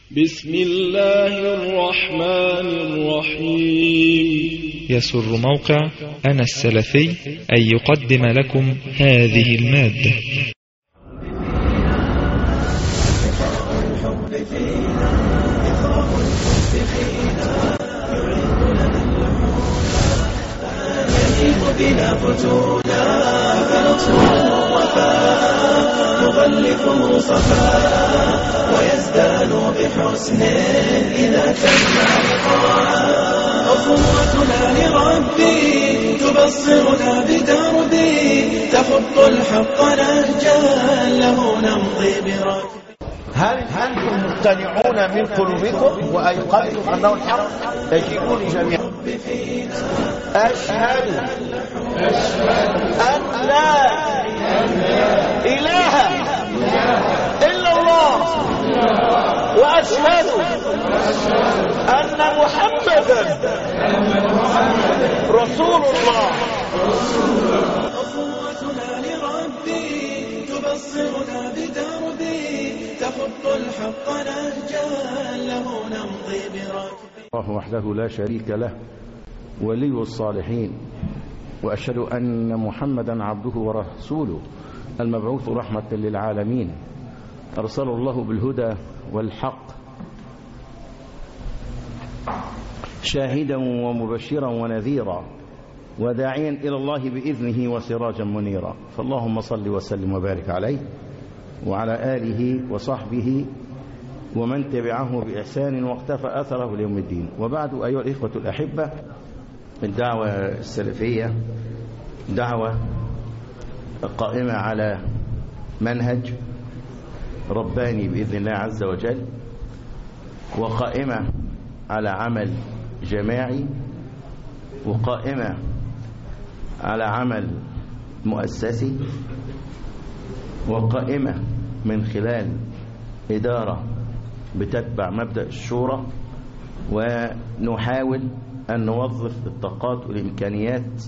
بسم الله الرحمن الرحيم يسر موقع أنا السلفي أن يقدم لكم هذه المادة بنا فتونا فنصره وفاء نغلفه صفاء ويزداد بحسن إذا تم لقاء أخوتنا لربي تبصرنا بدربي تخط الحق نهجا له نمضي بركبي هل أنتم مقتنعون من قلوبكم وأيقنتم أنه الحق تجيبوني جميعا أشهد أن لا إله إلا الله وأشهد أن محمدا رسول الله أخوتنا لربي تبصرنا بدربي تخط الحق نهجا له نمضي بركبي الله وحده لا شريك له ولي الصالحين وأشهد أن محمدا عبده ورسوله المبعوث رحمة للعالمين أرسل الله بالهدى والحق شاهدا ومبشرا ونذيرا وداعيا إلى الله بإذنه وسراجا منيرا فاللهم صل وسلم وبارك عليه وعلى آله وصحبه ومن تبعه بإحسان واقتفى أثره ليوم الدين وبعد أيها الإخوة الأحبة الدعوة السلفية دعوة قائمة على منهج رباني بإذن الله عز وجل وقائمة على عمل جماعي وقائمة على عمل مؤسسي وقائمة من خلال إدارة بتتبع مبدأ الشورى ونحاول أن نوظف الطاقات والإمكانيات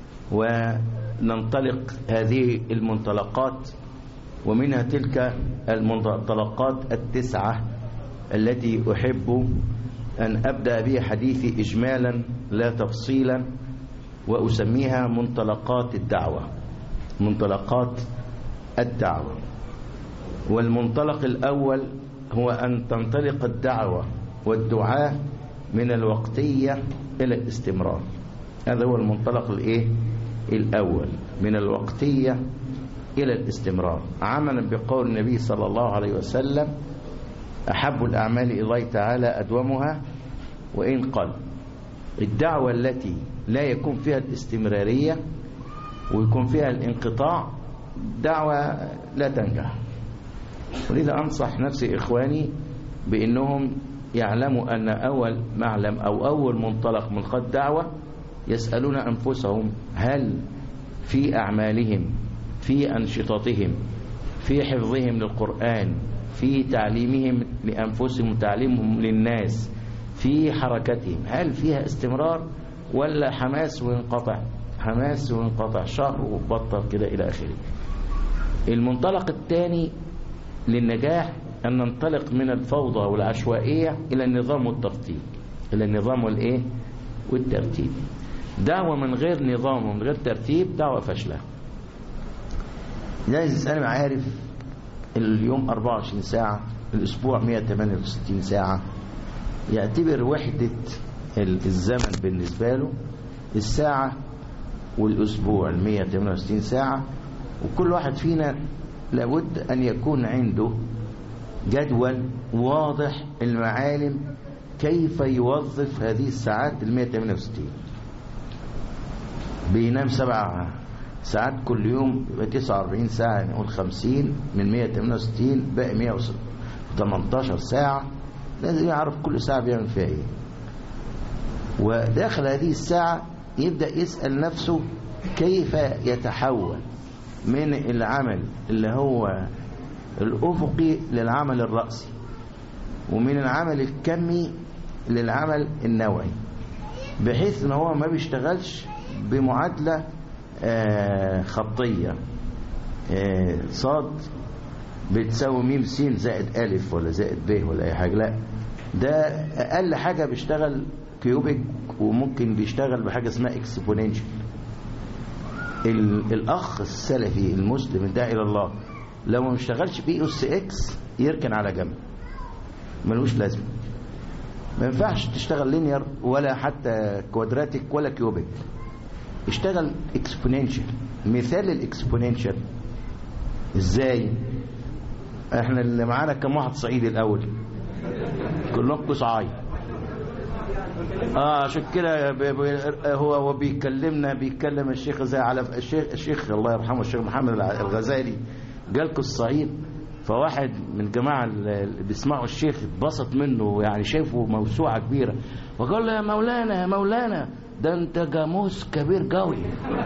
وننطلق هذه المنطلقات ومنها تلك المنطلقات التسعة التي أحب أن أبدأ بها حديثي إجمالا لا تفصيلا وأسميها منطلقات الدعوة منطلقات الدعوة والمنطلق الأول هو أن تنطلق الدعوة والدعاء من الوقتية إلى الاستمرار هذا هو المنطلق الإيه؟ الأول من الوقتية إلى الاستمرار عملا بقول النبي صلى الله عليه وسلم أحب الأعمال إلى الله تعالى أدومها وإن قل الدعوة التي لا يكون فيها الاستمرارية ويكون فيها الانقطاع دعوة لا تنجح ولذا أنصح نفسي إخواني بأنهم يعلموا أن أول معلم أو أول منطلق من خط دعوة يسألون أنفسهم هل في أعمالهم في أنشطتهم في حفظهم للقرآن في تعليمهم لأنفسهم وتعليمهم للناس في حركتهم هل فيها استمرار ولا حماس وينقطع حماس وينقطع شهر وبطل كده إلى آخره المنطلق الثاني للنجاح أن ننطلق من الفوضى والعشوائية إلى النظام والترتيب إلى النظام والإيه والترتيب دعوة من غير نظام ومن غير ترتيب دعوة فاشلة لازم أنا عارف اليوم 24 ساعة الأسبوع 168 ساعة يعتبر وحدة الزمن بالنسبة له الساعة والأسبوع ال 168 ساعة وكل واحد فينا لابد أن يكون عنده جدول واضح المعالم كيف يوظف هذه الساعات ال 168 بينام سبع ساعات كل يوم يبقى 49 ساعة نقول 50 من 168 باقي 118 ساعة لازم يعرف كل ساعة بيعمل فيها ايه وداخل هذه الساعة يبدأ يسأل نفسه كيف يتحول من العمل اللي هو الأفقي للعمل الرأسي ومن العمل الكمي للعمل النوعي بحيث ان هو ما بيشتغلش بمعادلة آه، خطية آه، صاد بتساوي ميم س زائد ألف ولا زائد ب ولا أي حاجة لا ده أقل حاجة بيشتغل كيوبيك وممكن بيشتغل بحاجة اسمها اكسبوننشال الأخ السلفي المسلم الداعي إلى الله لو ما اشتغلش بي اس اكس يركن على جنب ملوش لازمه ما ينفعش تشتغل لينير ولا حتى كوادراتيك ولا كيوبيك اشتغل اكسبوننشال مثال الاكسبوننشال ازاي احنا اللي معانا كم واحد صعيدي الاول كلكم صعايد اه عشان كده ب- ب- هو هو بيكلمنا بيتكلم الشيخ زي على الشيخ الشيخ الله يرحمه الشيخ محمد الع- الغزالي جالكوا الصعيد فواحد من الجماعه اللي بيسمعوا الشيخ اتبسط منه يعني شايفه موسوعه كبيره وقال له يا مولانا يا مولانا ده انت جاموس كبير قوي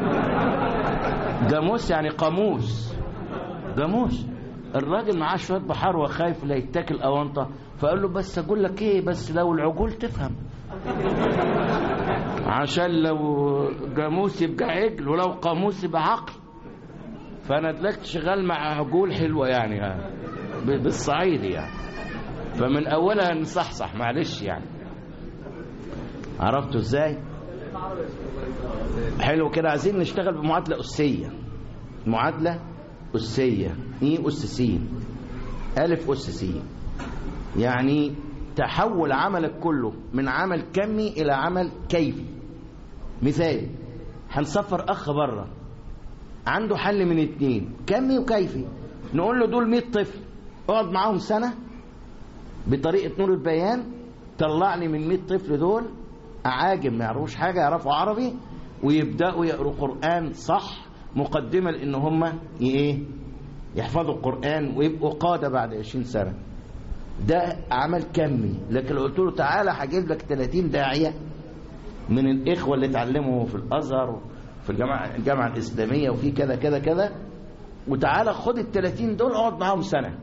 جاموس يعني قاموس جاموس الراجل معاه شويه بحار وخايف لا يتاكل اونطه فقال له بس اقول لك ايه بس لو العجول تفهم عشان لو جاموس يبقى عجل ولو قاموس يبقى عقل فانا دلوقتي شغال مع عجول حلوه يعني ب- بالصعيدي يعني فمن اولها نصحصح معلش يعني عرفتوا ازاي حلو كده عايزين نشتغل بمعادله اسيه معادله اسيه ايه اس س الف اس س يعني تحول عملك كله من عمل كمي الى عمل كيفي مثال هنسفر اخ بره عنده حل من اتنين كمي وكيفي نقول له دول 100 طفل اقعد معاهم سنه بطريقه نور البيان طلع لي من 100 طفل دول اعاجم ما يعرفوش حاجه يعرفوا عربي ويبداوا يقروا قران صح مقدمه لان هم ايه يحفظوا القران ويبقوا قاده بعد 20 سنه ده عمل كمي لكن لو قلت له تعالى هجيب لك 30 داعيه من الاخوه اللي اتعلموا في الازهر في الجامعه الجامعه الاسلاميه وفي كذا كذا كذا وتعالى خد ال 30 دول اقعد معاهم سنه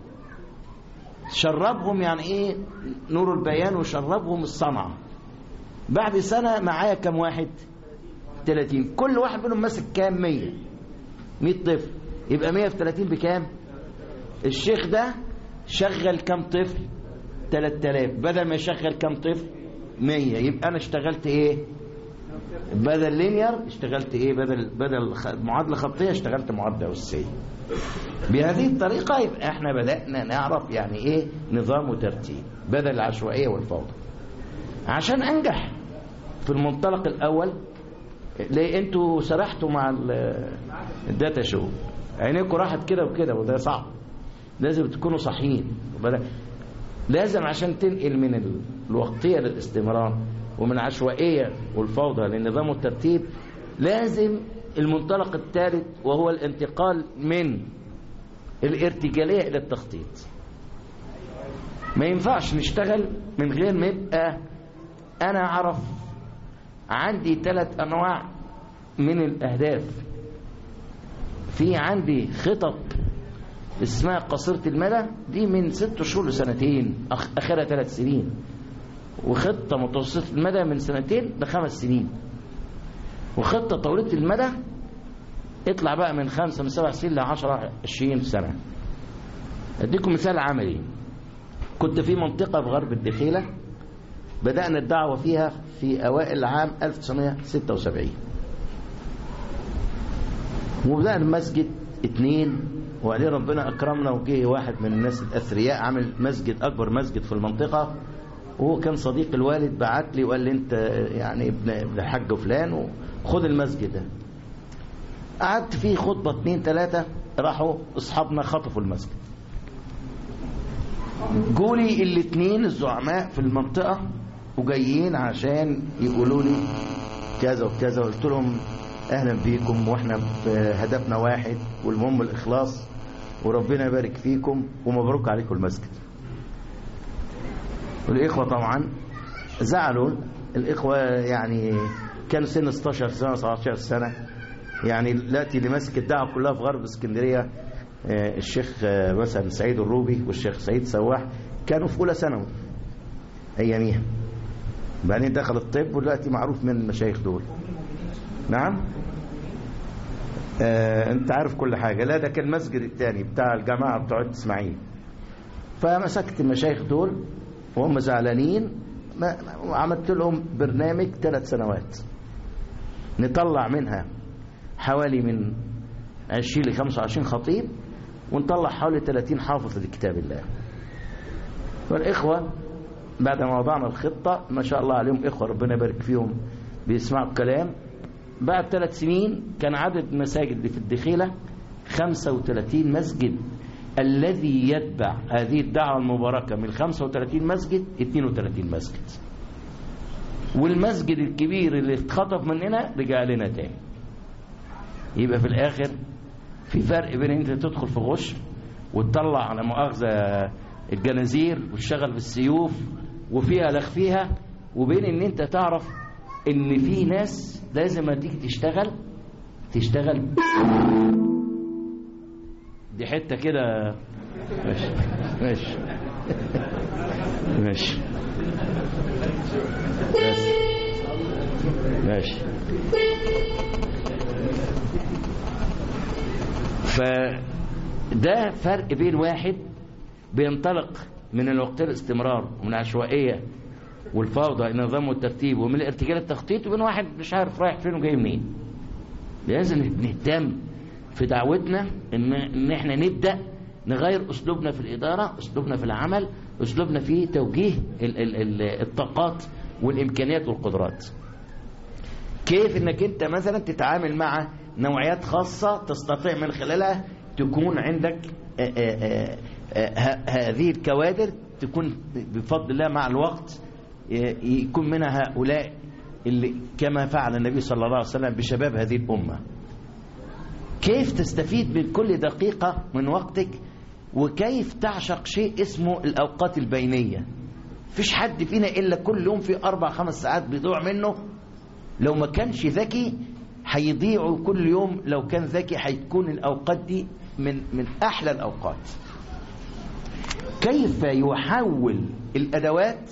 شربهم يعني ايه نور البيان وشربهم الصنعه بعد سنه معايا كم واحد 30 كل واحد منهم ماسك كام 100 100 طفل يبقى 100 في 30 بكام الشيخ ده شغل كم طفل 3000 بدل ما يشغل كم طفل 100 يبقى انا اشتغلت ايه بدل لينير اشتغلت ايه بدل بدل خ- معادله خطيه اشتغلت معادله اسيه بهذه الطريقه يبقى احنا بدانا نعرف يعني ايه نظام وترتيب بدل العشوائيه والفوضى عشان انجح في المنطلق الاول ليه انتوا سرحتوا مع ال- الداتا شو عينيكم راحت كده وكده وده صعب لازم تكونوا صحيين وبلا- لازم عشان تنقل من ال- الوقتية للاستمرار ومن العشوائية والفوضى للنظام والترتيب لازم المنطلق الثالث وهو الانتقال من الارتجالية إلى التخطيط ما ينفعش نشتغل من غير ما يبقى أنا أعرف عندي ثلاث أنواع من الأهداف في عندي خطط اسمها قصيرة المدى دي من ست شهور لسنتين أخ- آخرها ثلاث سنين وخطة متوسطة المدى من سنتين لخمس سنين وخطة طويلة المدى اطلع بقى من خمسة من سبع سنين لعشرة عشرين سنة أديكم مثال عملي كنت في منطقة في غرب الدخيلة بدأنا الدعوة فيها في أوائل عام 1976 وبدأنا المسجد اتنين وبعدين ربنا أكرمنا وجه واحد من الناس الأثرياء عمل مسجد أكبر مسجد في المنطقة وهو كان صديق الوالد بعت لي وقال لي أنت يعني ابن ابن الحاج فلان وخد المسجد ده قعدت فيه خطبة اتنين تلاتة راحوا أصحابنا خطفوا المسجد جولي الاتنين الزعماء في المنطقة وجايين عشان يقولوا لي كذا وكذا قلت لهم اهلا بيكم واحنا في هدفنا واحد والمهم الاخلاص وربنا يبارك فيكم ومبروك عليكم المسجد والاخوه طبعا زعلوا الاخوه يعني كانوا سن 16 سنه 17 سنه يعني دلوقتي اللي ماسك الدعوه كلها في غرب اسكندريه آه، الشيخ آه، مثلا سعيد الروبي والشيخ سعيد سواح كانوا في اولى ثانوي اياميها بعدين دخل الطب ودلوقتي معروف من المشايخ دول نعم آه انت عارف كل حاجة لا ده كان المسجد الثاني بتاع الجماعة بتوع اسماعيل فمسكت المشايخ دول وهم زعلانين ما ما- وعملت لهم برنامج ثلاث سنوات نطلع منها حوالي من 20 ل 25 خطيب ونطلع حوالي 30 حافظ لكتاب الله والإخوة بعد ما وضعنا الخطة ما شاء الله عليهم إخوة ربنا يبارك فيهم بيسمعوا الكلام بعد ثلاث سنين كان عدد المساجد اللي في الدخيلة 35 مسجد الذي يتبع هذه الدعوة المباركة من 35 مسجد 32 مسجد والمسجد الكبير اللي اتخطف مننا رجع لنا تاني يبقى في الآخر في فرق بين انت تدخل في غش وتطلع على مؤاخذة الجنازير وتشتغل بالسيوف وفيها لخ فيها وبين ان انت تعرف ان في ناس لازم ما تيجي تشتغل تشتغل دي حتة كده ماشي ماشي ماشي بس ماشي فده فرق بين واحد بينطلق من الوقت الاستمرار ومن العشوائية والفوضى النظام والترتيب ومن الارتجال التخطيط وبين واحد مش عارف رايح فين وجاي منين لازم نهتم في دعوتنا ان ان احنا نبدا نغير اسلوبنا في الاداره اسلوبنا في العمل اسلوبنا في توجيه ال ال ال الطاقات والامكانيات والقدرات كيف انك انت مثلا تتعامل مع نوعيات خاصة تستطيع من خلالها تكون عندك آآ آآ آآ هذه الكوادر تكون بفضل الله مع الوقت يكون منها هؤلاء اللي كما فعل النبي صلى الله عليه وسلم بشباب هذه الأمة كيف تستفيد من كل دقيقة من وقتك وكيف تعشق شيء اسمه الأوقات البينية فيش حد فينا إلا كل يوم في أربع خمس ساعات بيضيع منه لو ما كانش ذكي هيضيعوا كل يوم لو كان ذكي هتكون الأوقات دي من من أحلى الأوقات كيف يحول الأدوات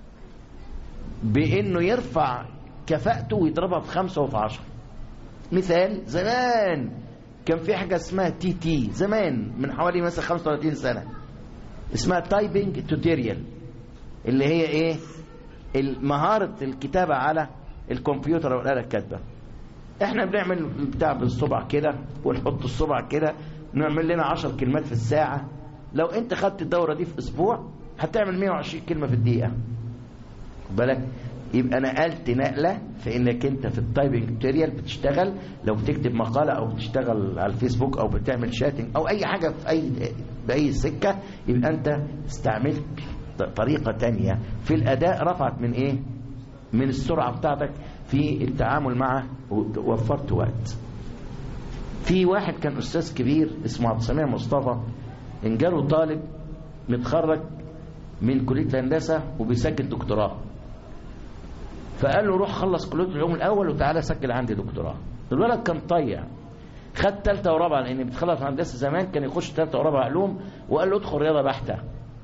بأنه يرفع كفاءته ويضربها في خمسة وفي عشرة مثال زمان كان في حاجة اسمها تي تي زمان من حوالي مثلا 35 سنة اسمها تايبنج توتوريال اللي هي ايه مهارة الكتابة على الكمبيوتر او الآلة الكاتبة احنا بنعمل بتاع بالصبع كده ونحط الصبع كده نعمل لنا 10 كلمات في الساعة لو انت خدت الدورة دي في اسبوع هتعمل 120 كلمة في الدقيقة بالك يبقى نقلت نقلة في انك انت في التايبنج توتوريال بتشتغل لو بتكتب مقالة او بتشتغل على الفيسبوك او بتعمل شاتنج او اي حاجة في اي باي سكة يبقى انت استعملت طريقة تانية في الاداء رفعت من ايه من السرعة بتاعتك في التعامل معه ووفرت وقت في واحد كان استاذ كبير اسمه عبد السميع مصطفى ان جاله طالب متخرج من كلية الهندسة وبيسجل دكتوراه فقال له روح خلص كلية العلوم الأول وتعالى سجل عندي دكتوراه الولد كان طيع خد ثالثة ورابعة لأن بيتخلص هندسة زمان كان يخش ثالثة ورابعة علوم وقال له ادخل رياضة بحتة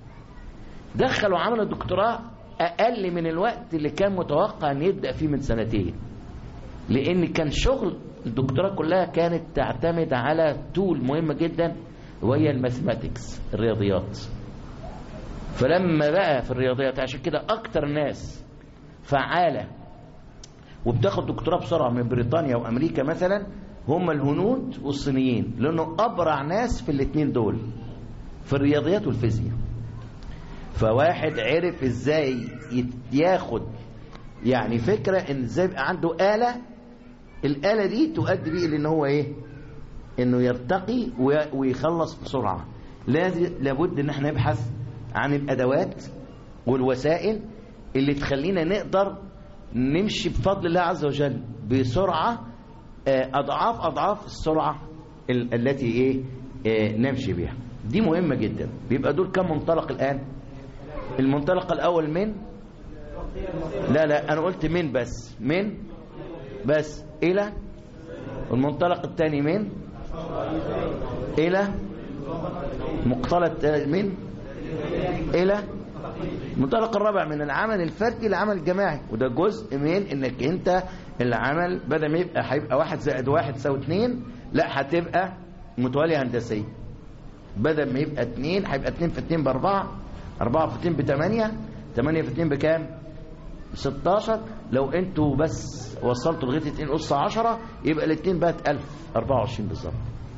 دخل وعمل الدكتوراه أقل من الوقت اللي كان متوقع أن يبدأ فيه من سنتين لأن كان شغل الدكتوراه كلها كانت تعتمد على تول مهمة جدا وهي الماثماتكس الرياضيات فلما بقى في الرياضيات عشان كده أكتر ناس فعالة وبتاخد دكتوراه بسرعة من بريطانيا وأمريكا مثلا هم الهنود والصينيين لأنه أبرع ناس في الاثنين دول في الرياضيات والفيزياء فواحد عرف ازاي ياخد يعني فكرة ان ازاي يبقى عنده آلة الآلة دي تؤدي بيه لان هو ايه انه يرتقي ويخلص بسرعة لابد ان احنا نبحث عن الادوات والوسائل اللي تخلينا نقدر نمشي بفضل الله عز وجل بسرعة اضعاف اضعاف السرعة التي ايه نمشي بها دي مهمة جدا بيبقى دول كم منطلق الآن المنطلق الأول من لا لا أنا قلت من بس من بس إلى المنطلق الثاني من إلى مقتلة من إلى المنطلق الرابع من العمل الفردي للعمل الجماعي وده جزء من انك انت العمل بدل ما يبقى هيبقى واحد زائد واحد يساوي اتنين لا هتبقى متوالية هندسية بدل ما يبقى اتنين هيبقى اتنين في اتنين باربعة اربعة في اتنين بتمانية تمانية في اتنين بكام 16 لو انتوا بس وصلتوا لغايه 2 اس 10 يبقى الاثنين بقت 1000 24 بالظبط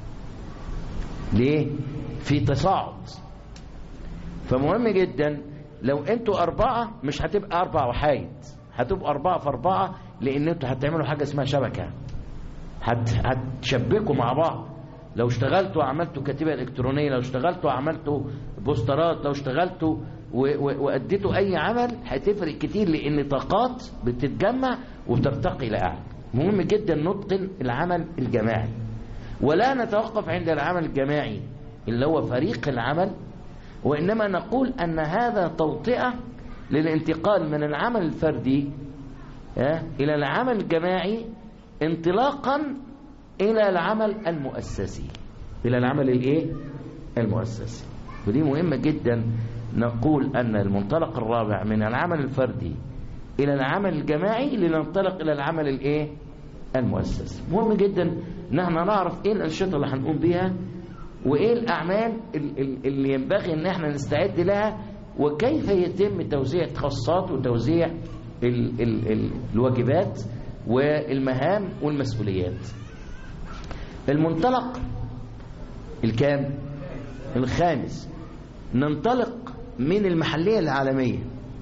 ليه في تصاعد فمهم جدا لو انتوا أربعة مش هتبقى أربعة وحايد هتبقوا أربعة في أربعة لأن انتوا هتعملوا حاجة اسمها شبكة هت... هتشبكوا مع بعض لو اشتغلتوا وعملتوا كتيبة إلكترونية لو اشتغلتوا وعملتوا بوسترات لو اشتغلتوا و... و... وأديتوا أي عمل هتفرق كتير لأن طاقات بتتجمع وترتقي لأعلى مهم جدا نتقن العمل الجماعي ولا نتوقف عند العمل الجماعي اللي هو فريق العمل وإنما نقول أن هذا توطئة للانتقال من العمل الفردي اه إلى العمل الجماعي انطلاقا إلى العمل المؤسسي إلى العمل الإيه؟ المؤسسي ودي مهمة جدا نقول أن المنطلق الرابع من العمل الفردي إلى العمل الجماعي لننطلق إلى العمل الإيه؟ المؤسسي مهم جدا ان احنا نعرف ايه الانشطه اللي هنقوم بيها وايه الاعمال اللي ينبغي ان احنا نستعد لها وكيف يتم توزيع التخصصات وتوزيع ال ال ال الواجبات والمهام والمسؤوليات المنطلق الكام الخامس ننطلق من المحلية العالمية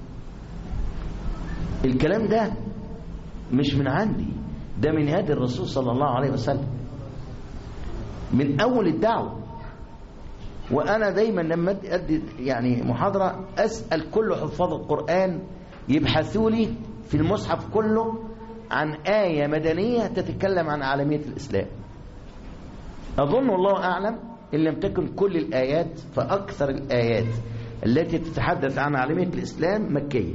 الكلام ده مش من عندي ده من هدي الرسول صلى الله عليه وسلم من أول الدعوة وأنا دايما لما أدي يعني محاضرة أسأل كل حفاظ القرآن يبحثوا لي في المصحف كله عن آية مدنية تتكلم عن عالمية الإسلام أظن الله أعلم إن لم تكن كل الآيات فأكثر الآيات التي تتحدث عن عالمية الإسلام مكية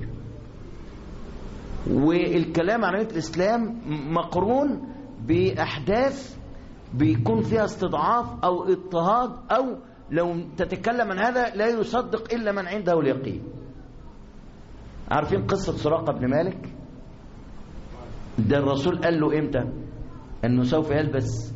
والكلام عن عالمية الإسلام مقرون بأحداث بيكون فيها استضعاف أو اضطهاد أو لو تتكلم عن هذا لا يصدق إلا من عنده اليقين عارفين قصة سراقة بن مالك ده الرسول قال له إمتى أنه سوف يلبس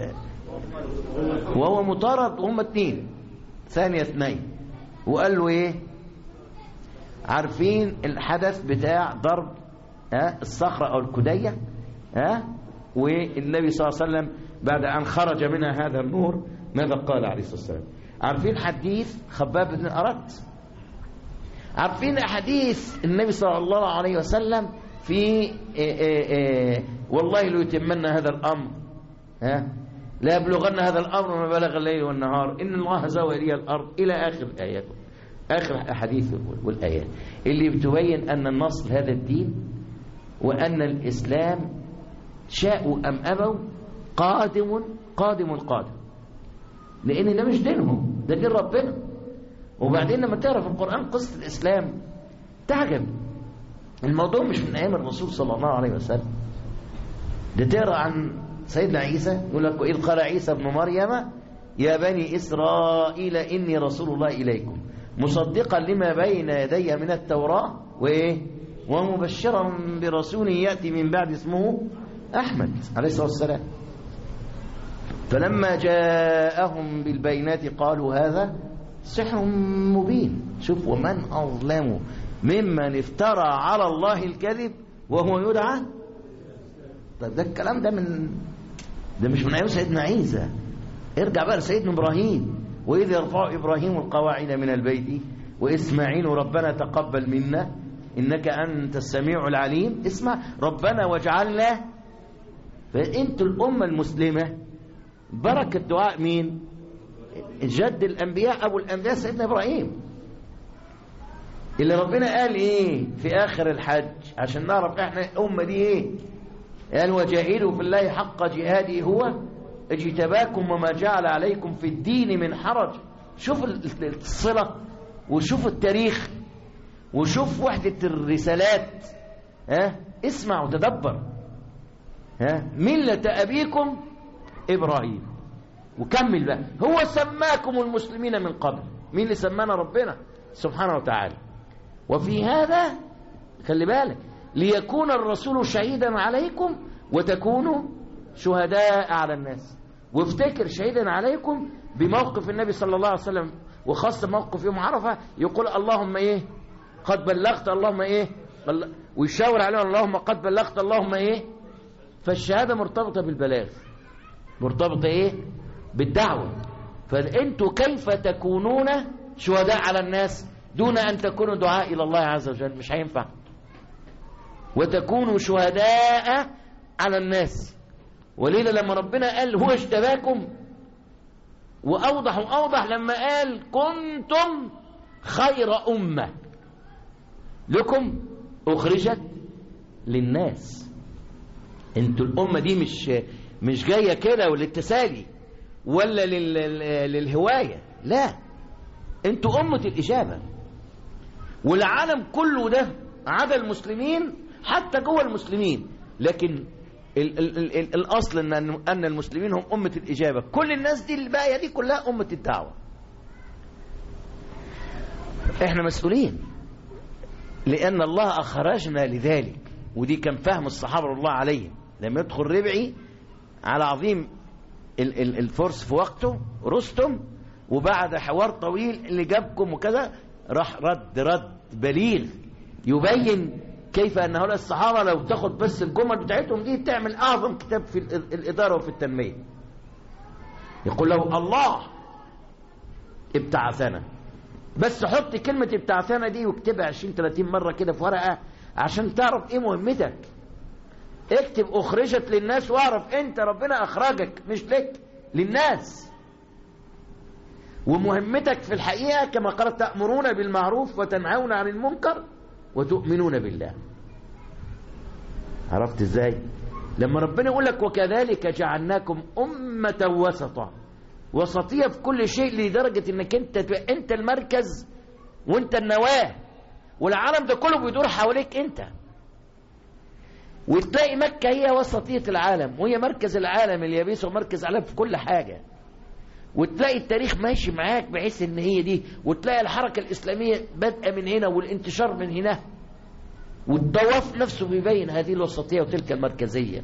وهو مطارد هم اتنين ثانية اثنين وقال له ايه عارفين الحدث بتاع ضرب ها الصخرة او الكدية ها والنبي صلى الله عليه وسلم بعد ان خرج منها هذا النور ماذا قال عليه الصلاة والسلام عارفين حديث خباب بن أرت عارفين حديث النبي صلى الله عليه وسلم في إيه إيه إيه والله ليتمن هذا الأمر ها لا يبلغن هذا الأمر ما بلغ الليل والنهار إن الله زوى لي الأرض إلى آخر آيات آخر أحاديث والآيات اللي بتبين أن النصر هذا الدين وأن الإسلام شاءوا أم أبوا قادم قادم القادم لأن ده مش دينهم ده دين ربنا وبعدين لما تقرا في القرآن قصة الإسلام تعجب الموضوع مش من أيام الرسول صلى الله عليه وسلم ده تقرا عن سيدنا عيسى يقول لك وإذ قال عيسى ابن مريم يا بني إسرائيل إني رسول الله إليكم مصدقا لما بين يدي من التوراة وإيه ومبشرا برسول يأتي من بعد اسمه أحمد عليه الصلاة والسلام فلما جاءهم بالبينات قالوا هذا سحر مبين شوف ومن أظلم ممن افترى على الله الكذب وهو يدعى طيب ده الكلام ده من ده مش من ايام سيدنا عيسى ارجع بقى لسيدنا ابراهيم واذ يرفع ابراهيم القواعد من البيت واسماعيل ربنا تقبل منا انك انت السميع العليم اسمع ربنا واجعلنا فانتوا الامه المسلمه بركه دعاء مين جد الانبياء ابو الانبياء سيدنا ابراهيم اللي ربنا قال ايه في اخر الحج عشان نعرف احنا الامه دي ايه قال وجاهدوا في الله حق جهاده هو اجتباكم وما جعل عليكم في الدين من حرج شوف الصلة وشوف التاريخ وشوف وحدة الرسالات ها اسمع وتدبر ها ملة أبيكم إبراهيم وكمل بقى هو سماكم المسلمين من قبل مين اللي سمانا ربنا سبحانه وتعالى وفي هذا خلي بالك ليكون الرسول شهيدا عليكم وتكونوا شهداء على الناس وافتكر شهيدا عليكم بموقف النبي صلى الله عليه وسلم وخاصة موقف يوم عرفة يقول اللهم ايه قد بلغت اللهم ايه بل- ويشاور عليهم اللهم قد بلغت اللهم ايه فالشهادة مرتبطة بالبلاغ مرتبطة ايه بالدعوة فانتوا كيف تكونون شهداء على الناس دون ان تكونوا دعاء الى الله عز وجل مش هينفع وتكونوا شهداء على الناس وليلة لما ربنا قال هو اجتباكم وأوضح وأوضح لما قال كنتم خير أمة لكم أخرجت للناس انتوا الأمة دي مش مش جاية كده وللتسالي ولا لل... للهواية لا انتوا أمة الإجابة والعالم كله ده عدا المسلمين حتى جوه المسلمين لكن ال ال ال ال الأصل أن, أن المسلمين هم أمة الإجابة كل الناس دي الباقية دي كلها أمة الدعوة احنا مسؤولين لأن الله أخرجنا لذلك ودي كان فهم الصحابة رضي الله عليهم لما يدخل ربعي على عظيم ال ال الفرس في وقته رستم وبعد حوار طويل اللي جابكم وكذا راح رد رد بليغ يبين كيف ان هؤلاء الصحابه لو تاخد بس الجمل بتاعتهم دي تعمل اعظم كتاب في ال- الاداره وفي التنميه يقول له الله ابتعثنا بس حط كلمة ابتعثنا دي واكتبها 20 30 مرة كده في ورقة عشان تعرف ايه مهمتك اكتب اخرجت للناس واعرف انت ربنا اخرجك مش لك للناس ومهمتك في الحقيقة كما قال تأمرون بالمعروف وتنهون عن المنكر وتؤمنون بالله عرفت ازاي لما ربنا يقول لك وكذلك جعلناكم أمة وسطا وسطية في كل شيء لدرجة انك انت تبقى انت المركز وانت النواة والعالم ده كله بيدور حواليك انت وتلاقي مكة هي وسطية العالم وهي مركز العالم اليابس ومركز العالم في كل حاجة وتلاقي التاريخ ماشي معاك بحيث ان هي دي وتلاقي الحركة الإسلامية بادئة من هنا والانتشار من هنا والطواف نفسه بيبين هذه الوسطية وتلك المركزية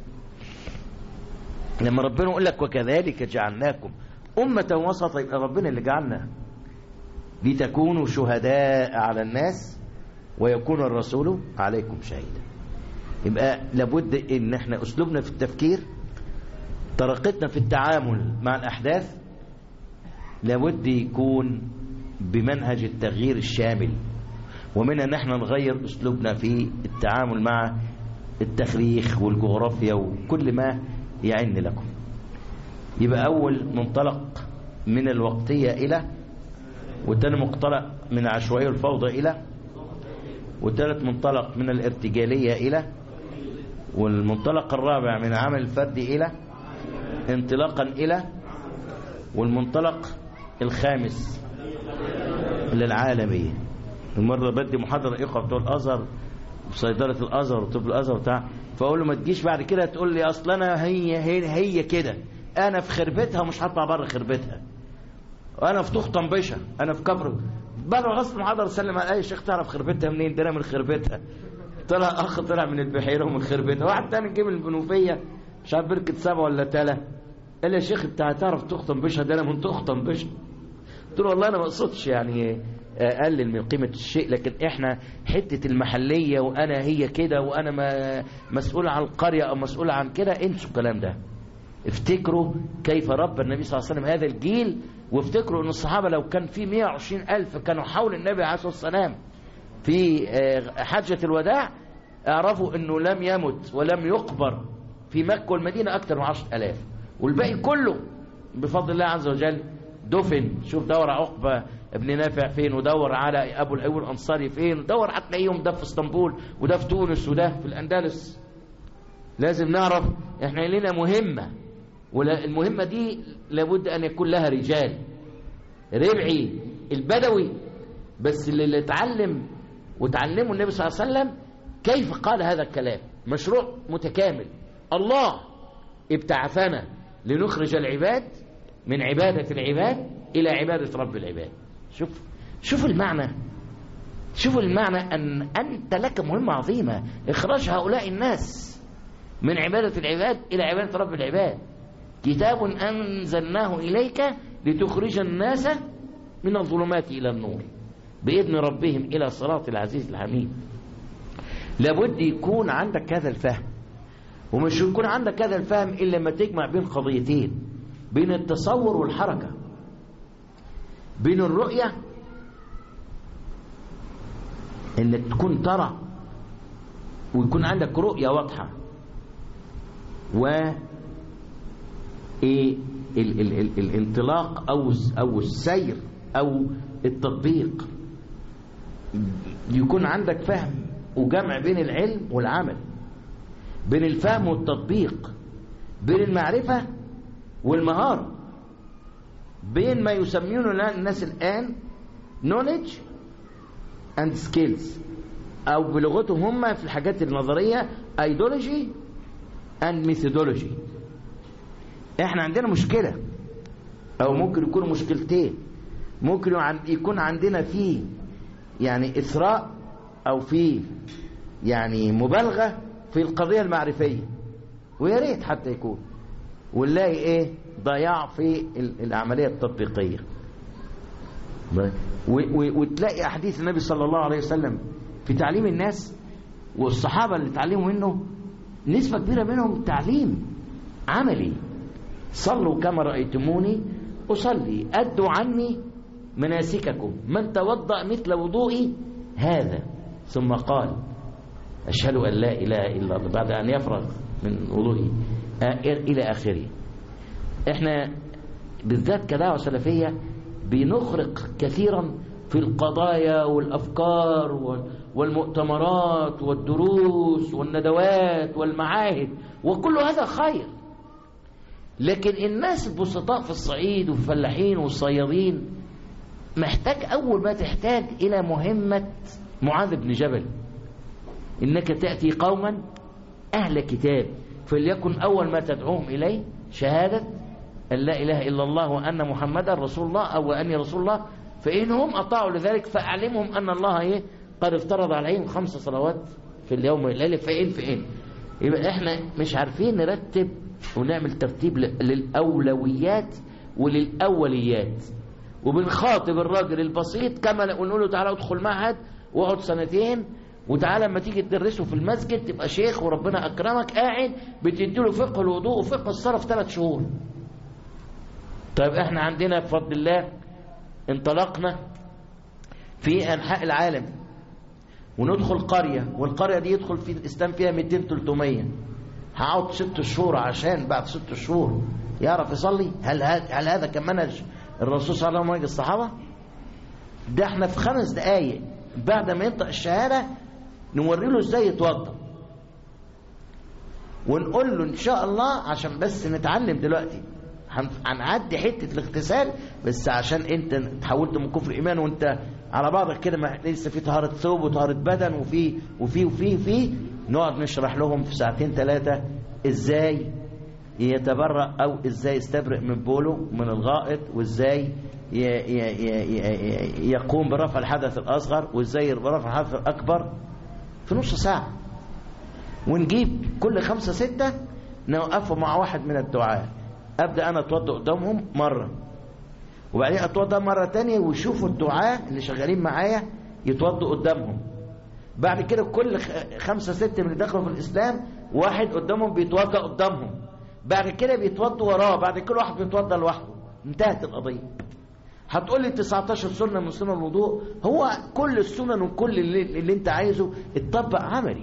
لما ربنا يقول لك وكذلك جعلناكم أمة وسطا يبقى ربنا اللي جعلنا لتكونوا شهداء على الناس ويكون الرسول عليكم شهيدا يبقى لابد ان احنا اسلوبنا في التفكير طريقتنا في التعامل مع الاحداث لابد يكون بمنهج التغيير الشامل ومنها ان احنا نغير اسلوبنا في التعامل مع التخريخ والجغرافيا وكل ما يعن لكم يبقى اول منطلق من الوقتية الى والتاني منطلق من العشوائية والفوضى الى والثالث منطلق من الارتجالية الى والمنطلق الرابع من عمل الفرد الى انطلاقا الى والمنطلق الخامس للعالمية المرة بدي محاضرة إخوة بتوع الأزهر بصيدلة الأزهر وطب الأزهر بتاع فأقول له ما تجيش بعد كده تقول لي أصل أنا هي هي, هي كده أنا في خربتها ومش هطلع بره خربتها وأنا في تخت طنبشة أنا في كبر بعد ما خلصت المحاضرة سلم على أي شيخ تعرف خربتها منين ده أنا من خربتها طلع أخ طلع من البحيرة ومن خربتها واحد تاني جه من البنوفية مش عارف بركة سبعة ولا تلا قال لي يا شيخ أنت هتعرف تخت طنبشة ده أنا من تخت طنبشة قلت له والله انا ما اقصدش يعني اقلل من قيمه الشيء لكن احنا حته المحليه وانا هي كده وانا ما مسؤول عن القريه او مسؤول عن كده انسوا الكلام ده افتكروا كيف رب النبي صلى الله عليه وسلم هذا الجيل وافتكروا ان الصحابه لو كان في 120 الف كانوا حول النبي عليه الصلاه والسلام في آه، حجه الوداع اعرفوا انه لم يمت ولم يقبر في مكه والمدينه اكثر من 10000 والباقي كله بفضل الله عز وجل دفن شوف دور عقبة ابن نافع فين ودور على أبو الأيوب الأنصاري فين ودور هتلاقيهم ده في اسطنبول وده في تونس وده في الأندلس لازم نعرف احنا لنا مهمة والمهمة دي لابد أن يكون لها رجال ربعي البدوي بس اللي اللي اتعلم وتعلمه النبي صلى الله عليه وسلم كيف قال هذا الكلام مشروع متكامل الله ابتعثنا لنخرج العباد من عبادة العباد إلى عبادة رب العباد شوف شوف المعنى شوف المعنى أن أنت لك مهمة عظيمة إخراج هؤلاء الناس من عبادة العباد إلى عبادة رب العباد كتاب أنزلناه إليك لتخرج الناس من الظلمات إلى النور بإذن ربهم إلى صراط العزيز الحميد لابد يكون عندك هذا الفهم ومش يكون عندك هذا الفهم إلا لما تجمع بين قضيتين بين التصور والحركة بين الرؤية انك تكون ترى ويكون عندك رؤية واضحة و ايه ال ال ال الانطلاق او او السير او التطبيق يكون عندك فهم وجمع بين العلم والعمل بين الفهم والتطبيق بين المعرفة والمهارة بين ما يسمونه الناس الآن knowledge and skills أو بلغتهم هم في الحاجات النظرية ideology and methodology احنا عندنا مشكلة او ممكن يكونوا مشكلتين ممكن يكون عندنا في يعني اثراء او في يعني مبالغة في القضية المعرفية ويا ريت حتى يكون ونلاقي ايه ضياع في العملية التطبيقية وتلاقي احاديث النبي صلى الله عليه وسلم في تعليم الناس والصحابة اللي تعلموا منه نسبة كبيرة منهم تعليم عملي صلوا كما رأيتموني أصلي أدوا عني مناسككم من توضأ مثل وضوئي هذا ثم قال أشهد أن لا إله إلا الله بعد أن يفرغ من وضوئه إلى آخره إحنا بالذات كدعوة سلفية بنخرق كثيرا في القضايا والأفكار والمؤتمرات والدروس والندوات والمعاهد وكل هذا خير لكن الناس البسطاء في الصعيد والفلاحين والصيادين محتاج أول ما تحتاج إلى مهمة معاذ بن جبل إنك تأتي قوما أهل كتاب فليكن أول ما تدعوهم إليه شهادة أن لا إله إلا الله وأن محمدا رسول الله أو أني رسول الله فإنهم أطاعوا لذلك فأعلمهم أن الله إيه قد افترض عليهم خمس صلوات في اليوم والليلة فإن فإن يبقى إحنا مش عارفين نرتب ونعمل ترتيب للأولويات وللأوليات وبنخاطب الراجل البسيط كما نقول له تعالى ادخل معهد واقعد سنتين وتعالى لما تيجي تدرسه في المسجد تبقى شيخ وربنا أكرمك قاعد بتديله فقه الوضوء وفقه الصلاة في ثلاث شهور طيب احنا عندنا بفضل الله انطلقنا في أنحاء العالم وندخل قرية والقرية دي يدخل في الإسلام فيها 200 300 هقعد ست شهور عشان بعد ست شهور يعرف يصلي هل هل هذا كان منهج الرسول صلى الله عليه وسلم الصحابة ده احنا في خمس دقايق بعد ما ينطق الشهادة نوري له ازاي يتوضا ونقول له ان شاء الله عشان بس نتعلم دلوقتي هنعدي حته الاغتسال بس عشان انت تحولت من كفر ايمان وانت على بعضك كده ما لسه في طهاره ثوب وطهاره بدن وفي وفي وفي وفي نقعد نشرح لهم في ساعتين ثلاثه ازاي يتبرأ او ازاي يستبرئ من بوله من الغائط وازاي يقوم برفع الحدث الاصغر وازاي برفع الحدث الاكبر في نص ساعه ونجيب كل خمسة ستة نوقفه مع واحد من الدعاة أبدأ أنا أتوضأ قدامهم مرة وبعدين أتوضأ مرة تانية ويشوفوا الدعاة اللي شغالين معايا يتوضأوا قدامهم بعد كده كل خمسة ستة من اللي دخلوا في الإسلام واحد قدامهم بيتوضأ قدامهم بعد كده بيتوضأوا وراه بعد كل واحد بيتوضأ لوحده انتهت القضية هتقول لي 19 سنة من سنن الوضوء هو كل السنن وكل اللي, اللي انت عايزه اتطبق عملي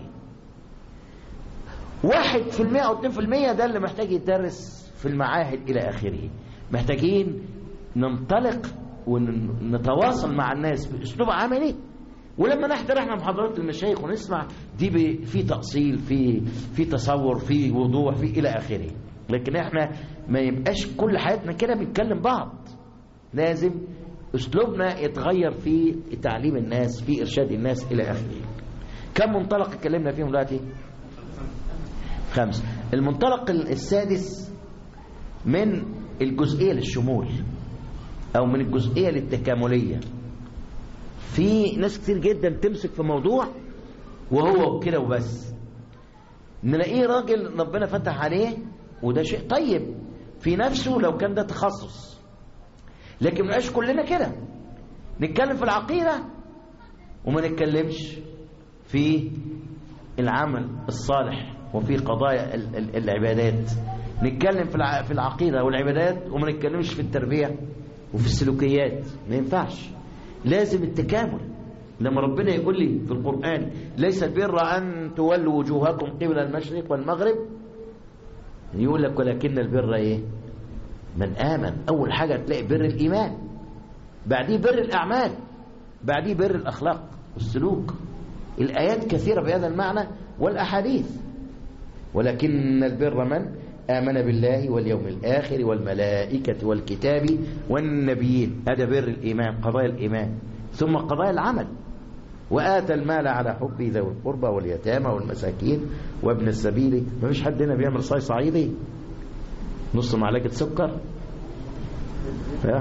واحد في المية أو اتنين في المية ده اللي محتاج يتدرس في المعاهد إلى آخره محتاجين ننطلق ونتواصل مع الناس بأسلوب عملي ولما نحضر احنا محاضرات المشايخ ونسمع دي في تأصيل في في تصور في وضوح في إلى آخره لكن احنا ما يبقاش كل حياتنا كده بنتكلم بعض لازم أسلوبنا يتغير في تعليم الناس في إرشاد الناس إلى آخره كم منطلق اتكلمنا فيهم دلوقتي؟ خمسة المنطلق السادس من الجزئية للشمول أو من الجزئية للتكاملية في ناس كتير جدا تمسك في موضوع وهو كده وبس نلاقيه راجل ربنا فتح عليه وده شيء طيب في نفسه لو كان ده تخصص لكن ما نبقاش كلنا كده نتكلم في العقيدة وما نتكلمش في العمل الصالح وفي قضايا ال- ال- العبادات نتكلم في الع- في العقيدة والعبادات وما نتكلمش في التربية وفي السلوكيات ما ينفعش لازم التكامل لما ربنا يقول لي في القرآن ليس البر أن تولوا وجوهكم قبل المشرق والمغرب يقول لك ولكن البر ايه من آمن أول حاجة تلاقي بر الإيمان بعديه بر الأعمال بعديه بر الأخلاق والسلوك الآيات كثيرة بهذا المعنى والأحاديث ولكن البر من آمن بالله واليوم الآخر والملائكة والكتاب والنبيين هذا بر الإيمان قضايا الإيمان ثم قضايا العمل وآتى المال على حبه ذوي القربى واليتامى والمساكين وابن السبيل ما فيش حد هنا بيعمل صاي صعيدي نص معلقة سكر ها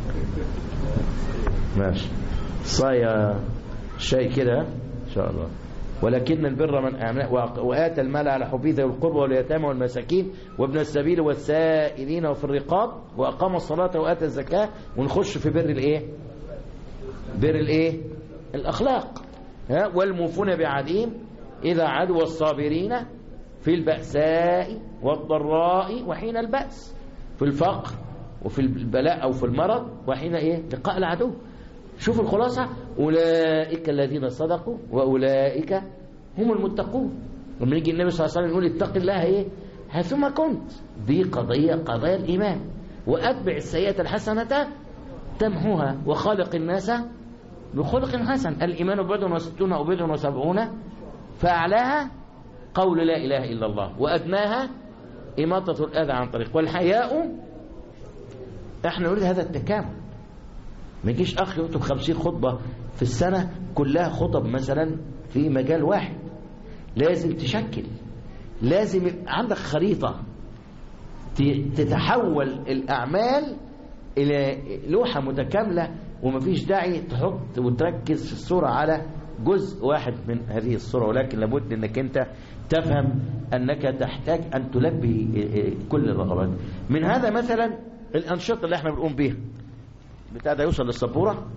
ماشي صايا شاي كده ان شاء الله ولكن البر من آمن وأق- وآتى المال على حبه ذوي القربى واليتامى والمساكين وابن السبيل والسائلين وفي الرقاب وأقام الصلاة وآتى الزكاة ونخش في بر الإيه؟ بر الإيه؟ الأخلاق ها والموفون بعهدهم إذا عدوا الصابرين في البأساء والضراء وحين البأس في الفقر وفي البلاء أو في المرض وحين إيه؟ لقاء العدو شوف الخلاصة أولئك الذين صدقوا وأولئك هم المتقون لما يجي النبي صلى الله عليه وسلم يقول اتق الله ايه حيثما كنت دي قضية قضايا الإيمان وأتبع السيئة الحسنة تمحوها وخالق الناس بخلق حسن الإيمان بضع وستون أو بضع وسبعون فأعلاها قول لا إله إلا الله وأدناها إماطة الأذى عن طريق والحياء احنا نريد هذا التكامل ما يجيش اخ يكتب خمسين خطبة في السنة كلها خطب مثلا في مجال واحد لازم تشكل لازم يبقى عندك خريطة ت- تتحول الأعمال إلى لوحة متكاملة ومفيش داعي تحط وتركز في الصورة على جزء واحد من هذه الصورة ولكن لابد أنك أنت تفهم أنك تحتاج أن تلبي كل الرغبات من هذا مثلا الأنشطة اللي احنا بنقوم بيها بتاع ده يوصل للسبورة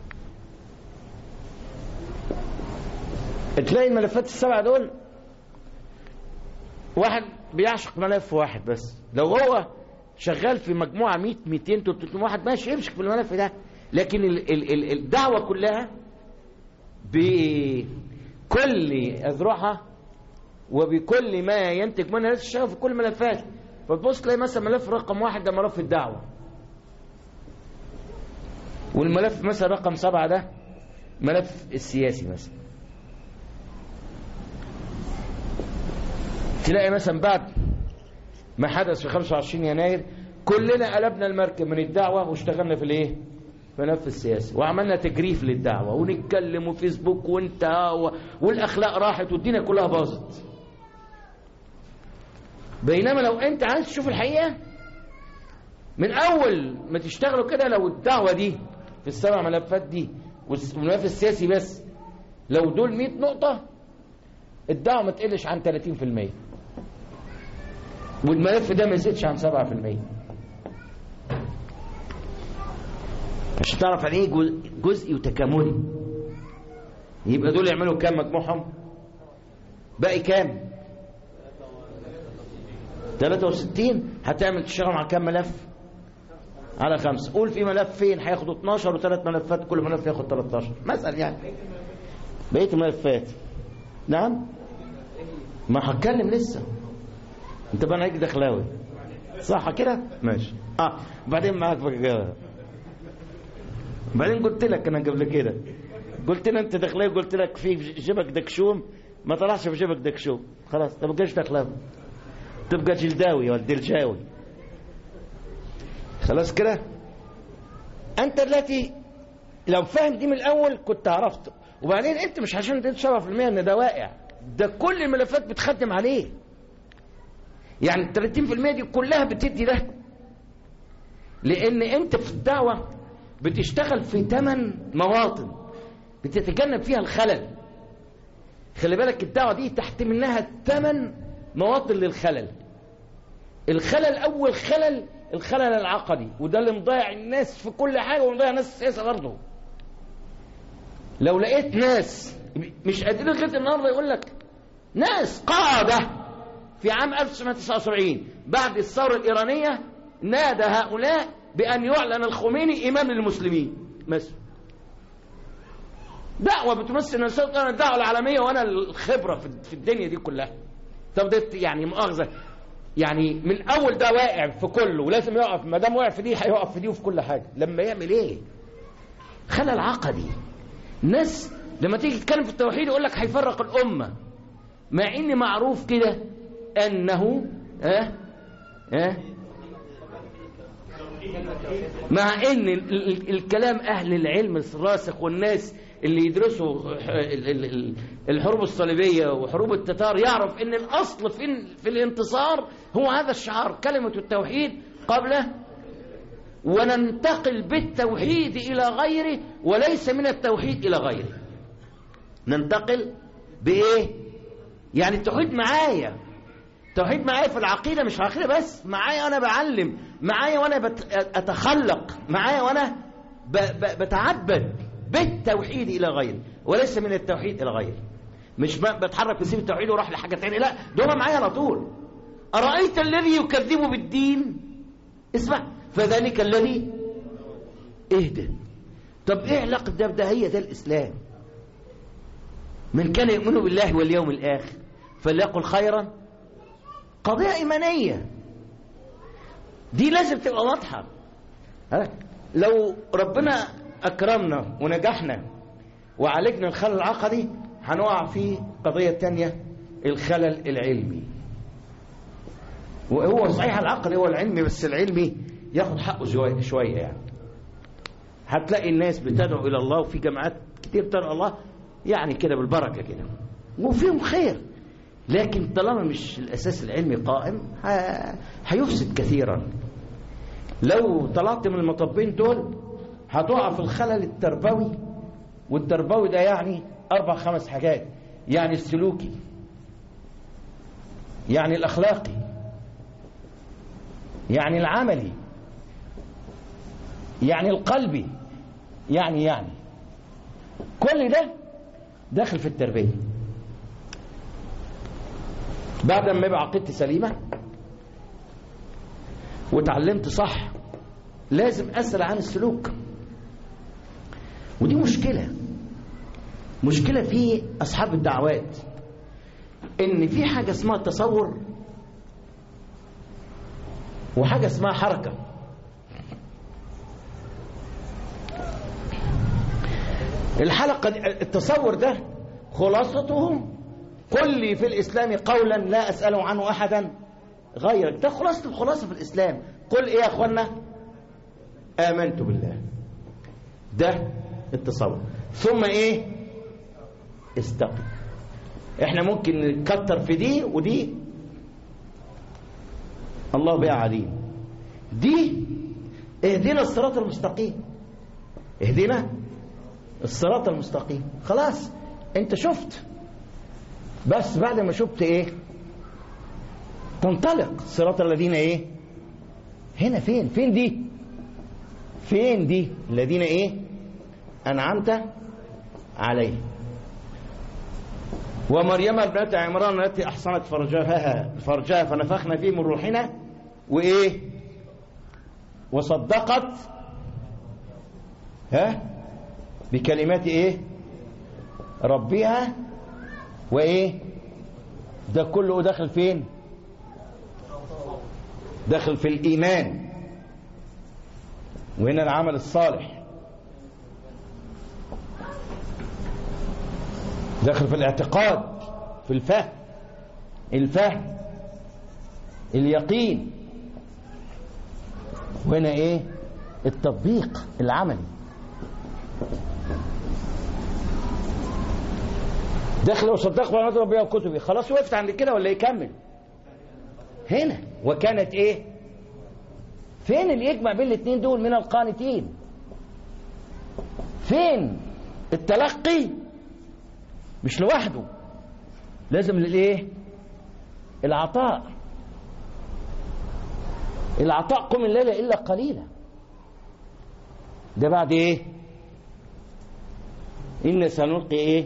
تلاقي الملفات السبعة دول واحد بيعشق ملف واحد بس لو هو شغال في مجموعة 100 200 300 واحد ماشي يمسك في الملف ده لكن ال ال ال الدعوة كلها بكل أذرعها وبكل ما ينتج منها ناس تشتغل في كل الملفات فتبص تلاقي مثلا ملف رقم واحد ده ملف الدعوة والملف مثلا رقم سبعة ده ملف السياسي مثلا تلاقي مثلا بعد ما حدث في 25 يناير كلنا قلبنا المركب من الدعوة واشتغلنا في الايه في ملف السياسي وعملنا تجريف للدعوة ونتكلم وفيسبوك وانت و... والاخلاق راحت والدنيا كلها باظت بينما لو انت عايز تشوف الحقيقة من اول ما تشتغلوا كده لو الدعوة دي في السبع ملفات دي والملف السياسي بس لو دول 100 نقطة الدعوة ما تقلش عن 30% والملف ده ما يزيدش عن 7% عشان تعرف يعني ايه جزء- جزئي وتكاملي يبقى دول يعملوا كام مجموعهم باقي كام 63 هتعمل تشتغل مع كام ملف على خمسة قول في ملفين هياخدوا 12 وثلاث ملفات كل ملف ياخد 13 مثلا يعني بقية الملفات نعم ما هتكلم لسه انت بقى عليك دخلاوي صح كده ماشي اه بعدين معاك بقى بعدين قلت لك انا قبل كده قلت لي انت دخلاوي قلت لك في جيبك دكشوم ما طلعش في جيبك دكشوم خلاص ما تبقاش دخلاوي تبقى جلداوي ولا دلجاوي خلاص كده انت دلوقتي لو فاهم دي من الاول كنت عرفت وبعدين انت مش عشان انت 7% ان ده واقع ده كل الملفات بتخدم عليه يعني 30% دي كلها بتدي ده لان انت في الدعوه بتشتغل في ثمان مواطن بتتجنب فيها الخلل خلي بالك الدعوه دي تحت منها ثمان مواطن للخلل الخلل الاول خلل الخلل العقدي وده اللي مضيع الناس في كل حاجه ومضيع ناس السياسه برضه لو لقيت ناس مش قادرين لغايه النهارده يقول لك ناس قاده في عام 1979 بعد الثوره الايرانيه نادى هؤلاء بان يعلن الخميني امام للمسلمين مثلا دعوه بتمثل نفسها انا الدعوه العالميه وانا الخبره في في الدنيا دي كلها طب ده يعني مؤاخذه يعني من الاول ده واقع في كله ولازم يقف ما دام وقع في دي هيقف في دي وفي كل حاجه لما يعمل ايه خلل عقدي ناس لما تيجي تتكلم في التوحيد يقول لك هيفرق الامه مع ان معروف كده انه ها ها مع ان ال- ال- الكلام اهل العلم الراسخ والناس اللي يدرسوا ال- ال- ال- الحروب الصليبيه وحروب التتار يعرف ان الاصل في في الانتصار هو هذا الشعار كلمه التوحيد قبل وننتقل بالتوحيد الى غيره وليس من التوحيد الى غيره ننتقل بايه يعني التوحيد معايا التوحيد معايا في العقيدة مش في العقيدة بس معايا وأنا بعلم معايا وأنا بت... أتخلق معايا وأنا ب... ب... بتعبد بالتوحيد إلى غيره وليس من التوحيد إلى غيره مش ب... بتحرك بسيب التوحيد وراح لحاجة تانية لا دول معايا على طول أرأيت الذي يكذب بالدين اسمع فذلك الذي اهدى طب ايه علاقة ده بده هي ده الإسلام من كان يؤمن بالله واليوم الآخر فليقل خيرا قضية إيمانية دي لازم تبقى واضحة ها؟ لو ربنا أكرمنا ونجحنا وعالجنا الخلل العقدي هنقع في قضية تانية الخلل العلمي وهو صحيح العقل هو العلمي بس العلمي ياخد حقه شوية شوية يعني هتلاقي الناس بتدعو إلى الله وفي جماعات كتير بتدعو الله يعني كده بالبركة كده وفيهم خير لكن طالما مش الأساس العلمي قائم ه- هيفسد كثيرا لو طلعت من المطبين دول هتقع في الخلل التربوي والتربوي ده يعني أربع خمس حاجات يعني السلوكي يعني الأخلاقي يعني العملي يعني القلبي يعني يعني كل ده داخل في التربيه بعد ما يبقى عقيدتي سليمة وتعلمت صح لازم أسأل عن السلوك ودي مشكلة مشكلة في أصحاب الدعوات إن في حاجة اسمها تصور وحاجة اسمها حركة الحلقة دي التصور ده خلاصته قل لي في الإسلام قولا لا أسأل عنه أحدا غيرك ده خلاصة الخلاصة في الإسلام قل إيه يا أخوانا آمنت بالله ده التصور ثم إيه استقم إحنا ممكن نكتر في دي ودي الله بها عليم دي اهدنا الصراط المستقيم اهدنا الصراط المستقيم خلاص انت شفت بس بعد ما شفت ايه تنطلق صراط الذين ايه هنا فين فين دي فين دي الذين ايه انعمت عليه ومريم ابنة عمران التي احصنت فرجها فرجها فنفخنا فيه من روحنا وايه وصدقت ها بكلمات ايه ربها وايه ده كله داخل فين داخل في الايمان وهنا العمل الصالح داخل في الاعتقاد في الفهم الفهم اليقين وهنا ايه التطبيق العملي داخل وصدق وعمد ربي وكتبي خلاص وقفت عند كده ولا يكمل هنا وكانت ايه فين اللي يجمع بين الاثنين دول من القانتين فين التلقي مش لوحده لازم للايه العطاء العطاء قم الليل إلا قليلا ده بعد إيه إن سنلقي إيه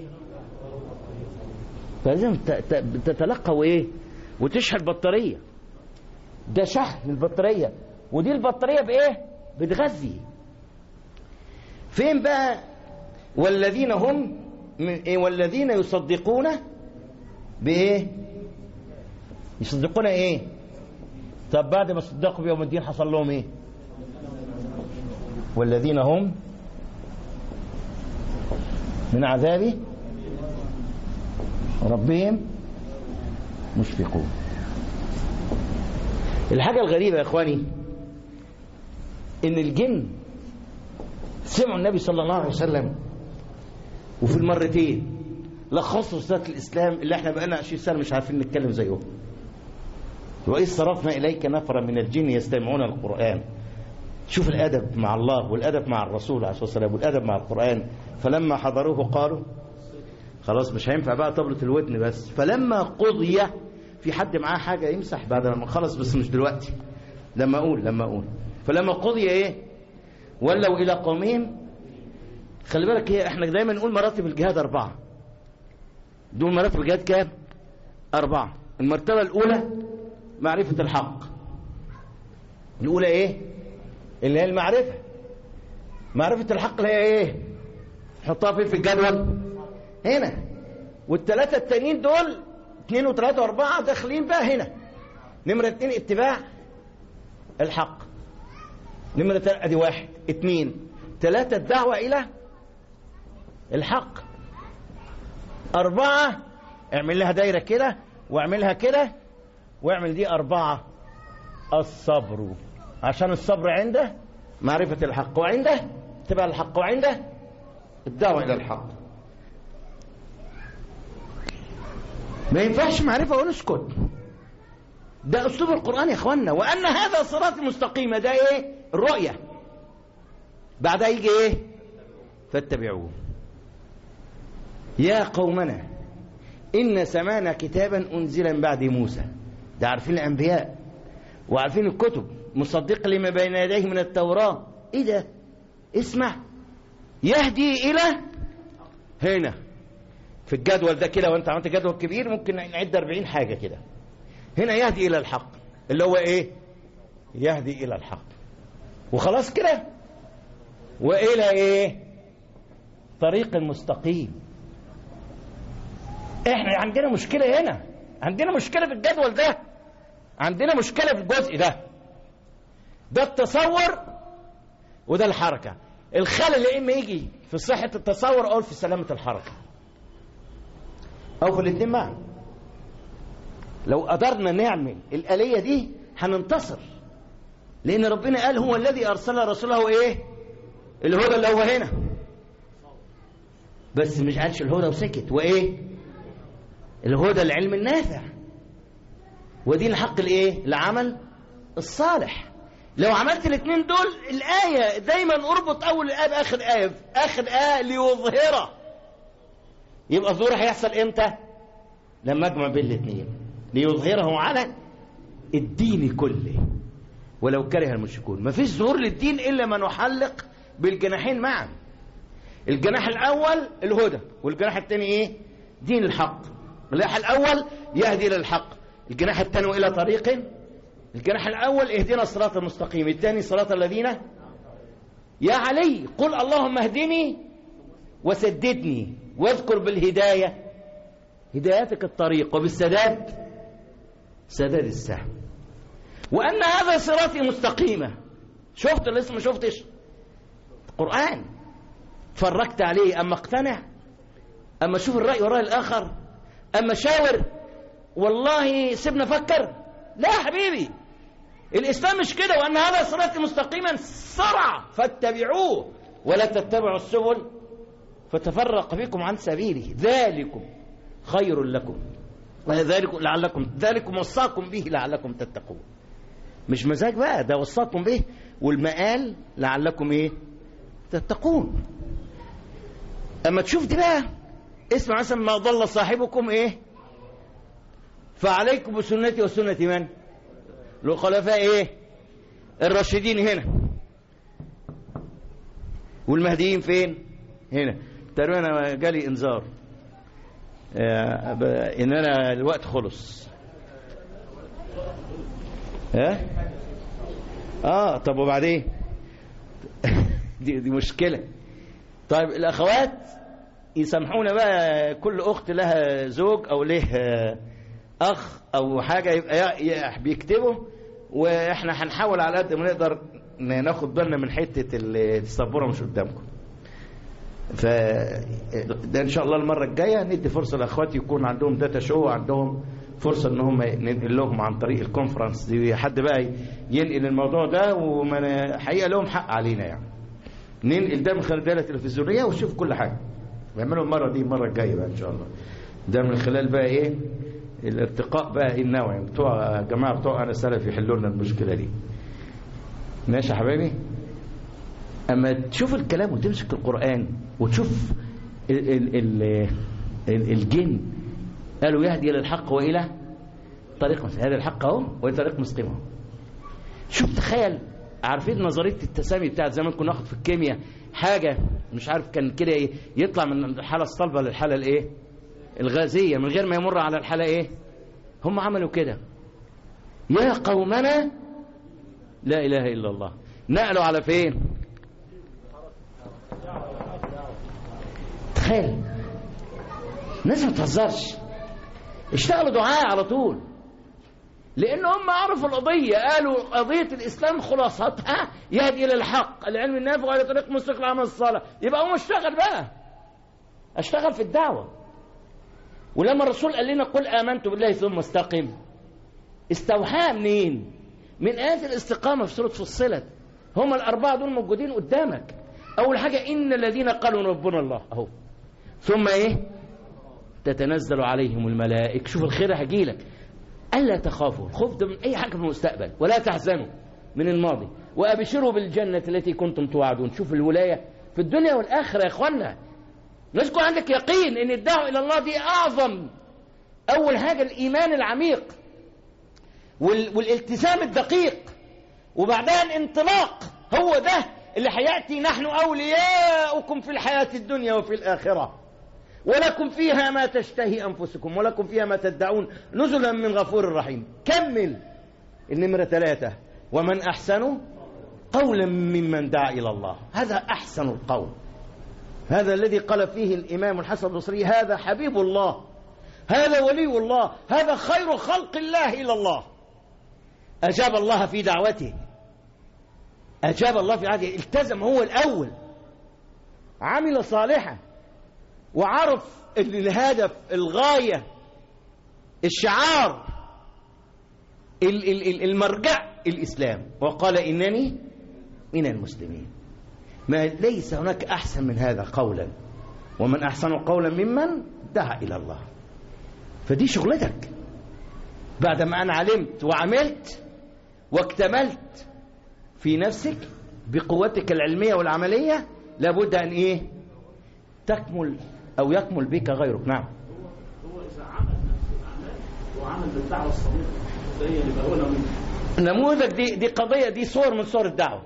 فلازم ت- ت- تتلقى وإيه وتشحن بطارية ده شحن البطارية ودي البطارية بإيه بتغذي فين بقى والذين هم من إيه والذين يصدقون بإيه يصدقون إيه طب بعد ما صدقوا بيوم الدين حصل لهم إيه والذين هم من عذاب ربهم مشفقون الحاجة الغريبة يا إخواني إن الجن سمعوا النبي صلى الله عليه وسلم وفي المرتين لخصوا صلاة الإسلام اللي احنا بقالنا 20 سنة مش عارفين نتكلم زيهم وإذ صرفنا إليك نفرا من الجن يستمعون القرآن شوف الأدب مع الله والأدب مع الرسول عليه الصلاة والسلام والأدب مع القرآن فلما حضروه قالوا خلاص مش هينفع بقى طبلة الودن بس فلما قضي في حد معاه حاجة يمسح بعد لما خلص بس مش دلوقتي لما أقول لما أقول فلما قضي إيه ولوا إلى قومهم خلي بالك هي احنا دايما نقول مراتب الجهاد أربعة دول مراتب الجهاد كام أربعة المرتبة الأولى معرفة الحق الأولى إيه اللي هي المعرفة معرفة الحق اللي هي إيه حطها فين في الجدول هنا والثلاثة التانيين دول اثنين وثلاثة واربعة داخلين بقى هنا نمرة اتنين اتباع الحق نمرة تلاتة ادي واحد اتنين ثلاثة الدعوة إلى الحق أربعة اعمل لها دايرة كده واعملها كده واعمل دي أربعة الصبر عشان الصبر عنده معرفة الحق وعنده اتباع الحق وعنده الدعوة إلى الحق ما ينفعش معرفة ونسكت ده أسلوب القرآن يا إخوانا وأن هذا صراط مستقيم ده إيه الرؤية بعدها يجي إيه فاتبعوه يا قومنا إن سمعنا كتابا أنزل من بعد موسى ده عارفين الأنبياء وعارفين الكتب مصدق لما بين يديه من التوراة إيه ده اسمع يهدي إلى هنا في الجدول ده كده وانت عملت جدول كبير ممكن نعد 40 حاجة كده هنا يهدي إلى الحق اللي هو إيه يهدي إلى الحق وخلاص كده وإلى إيه طريق مستقيم احنا عندنا مشكلة هنا عندنا مشكلة في الجدول ده عندنا مشكلة في الجزء ده ده التصور وده الحركة الخلل يا إما يجي في صحة التصور أو في سلامة الحركة أو في الاثنين معا لو قدرنا نعمل الآلية دي هننتصر لأن ربنا قال هو الذي أرسل رسوله إيه الهدى اللي هو هنا بس مش قالش الهدى وسكت وإيه الهدى العلم النافع ودين الحق الايه العمل الصالح لو عملت الاثنين دول الآية دايما اربط أول الآية بآخر آية آخر آية ليظهره يبقى الظهور هيحصل إمتى لما أجمع بين الاثنين ليظهره على الدين كله ولو كره المشركون ما فيش ظهور للدين إلا ما نحلق بالجناحين معا الجناح الأول الهدى والجناح الثاني إيه دين الحق الجناح الأول يهدي إلى الحق الجناح الثاني إلى طريق الجناح الأول اهدنا الصراط المستقيم الثاني صراط الذين يا علي قل اللهم اهدني وسددني واذكر بالهداية هدايتك الطريق وبالسداد سداد السهم وأن هذا صراطي مستقيمة شفت لسه ما شفتش قرآن فرجت عليه أما اقتنع أما شوف الرأي وراء الآخر أما شاور والله سيبنا فكر لا يا حبيبي الإسلام مش كده وأن هذا صراطي مستقيما سرع فاتبعوه ولا تتبعوا السبل فتفرق بكم عن سبيله ذلكم خير لكم ذلكم لعلكم ذلكم وصاكم به لعلكم تتقون مش مزاج بقى ده وصاكم به والمقال لعلكم ايه تتقون اما تشوف دي بقى اسمع مثلا ما ضل صاحبكم ايه فعليكم بسنتي وسنة من الخلفاء ايه الراشدين هنا والمهديين فين هنا تقريبا انا جالي انذار آه، ب- ان انا الوقت خلص ها اه طب وبعدين دي دي مشكله طيب الاخوات يسامحونا بقى كل اخت لها زوج او له آه، اخ او حاجه يبقى ي- ي- بيكتبوا واحنا هنحاول على قد ما نقدر ن- ناخد بالنا من حته ال- السبوره مش قدامكم ف ده ان شاء الله المره الجايه ندي فرصه لاخواتي يكون عندهم داتا شو عندهم فرصه ان هم ننقل لهم عن طريق الكونفرنس دي حد بقى ينقل الموضوع ده وما حقيقه لهم حق علينا يعني ننقل ده من خلال الدائره التلفزيونيه ونشوف كل حاجه نعمله المره دي المره الجايه بقى ان شاء الله ده من خلال بقى ايه الارتقاء بقى إيه النوعي بتوع جماعه بتوع انا سلف يحلوا لنا المشكله دي ماشي يا حبايبي اما تشوف الكلام وتمسك القران وتشوف ال ال ال ال الجن قالوا يهدي الى الحق والى طريق مستقيم هذا الحق اهو والى طريق مستقيم اهو شوف تخيل عارفين نظريه التسامي بتاعت زمان كنا ناخد في الكيمياء حاجه مش عارف كان كده ايه يطلع من الحاله الصلبه للحاله الايه الغازيه من غير ما يمر على الحاله ايه هم عملوا كده يا قومنا لا اله الا الله نقلوا على فين تخيل الناس ما تهزرش اشتغلوا دعاء على طول لان هم عرفوا القضيه قالوا قضيه الاسلام خلاصتها يهدي الى الحق العلم النافع وعلى طريق مستقيم عمل الصالح يبقى قوم اشتغل بقى اشتغل في الدعوه ولما الرسول قال لنا قل امنت بالله ثم استقم استوحاه منين من ايات الاستقامه في سوره فصلت هم الاربعه دول موجودين قدامك اول حاجه ان الذين قالوا ربنا الله اهو ثم ايه تتنزل عليهم الملائكه شوف الخير هجيلك الا تخافوا الخوف ده من اي حاجه في المستقبل ولا تحزنوا من الماضي وابشروا بالجنه التي كنتم توعدون شوف الولايه في الدنيا والاخره يا اخوانا لازم يكون عندك يقين ان الدعوه الى الله دي اعظم اول حاجه الايمان العميق وال... والالتزام الدقيق وبعدها الانطلاق هو ده اللي هياتي نحن اولياؤكم في الحياه الدنيا وفي الاخره ولكم فيها ما تشتهي انفسكم ولكم فيها ما تدعون نزلا من غفور رحيم كمل النمره ثلاثه ومن احسن قولا ممن دعا الى الله هذا احسن القول هذا الذي قال فيه الامام الحسن البصري هذا حبيب الله هذا ولي الله هذا خير خلق الله الى الله اجاب الله في دعوته اجاب الله في دعوته التزم هو الاول عمل صالحا وعرف ان الهدف الغايه الشعار ال- ال- ال- المرجع الاسلام وقال انني من المسلمين ما ليس هناك احسن من هذا قولا ومن احسن قولا ممن دعا الى الله فدي شغلتك بعد ما انا علمت وعملت واكتملت في نفسك بقوتك العلميه والعمليه لابد ان ايه تكمل او يكمل بك غيرك نعم هو اذا عمل نفس الاعمال وعمل بالدعوه الصديقه زي اللي بقولها من نموذج دي دي قضيه دي صور من صور الدعوه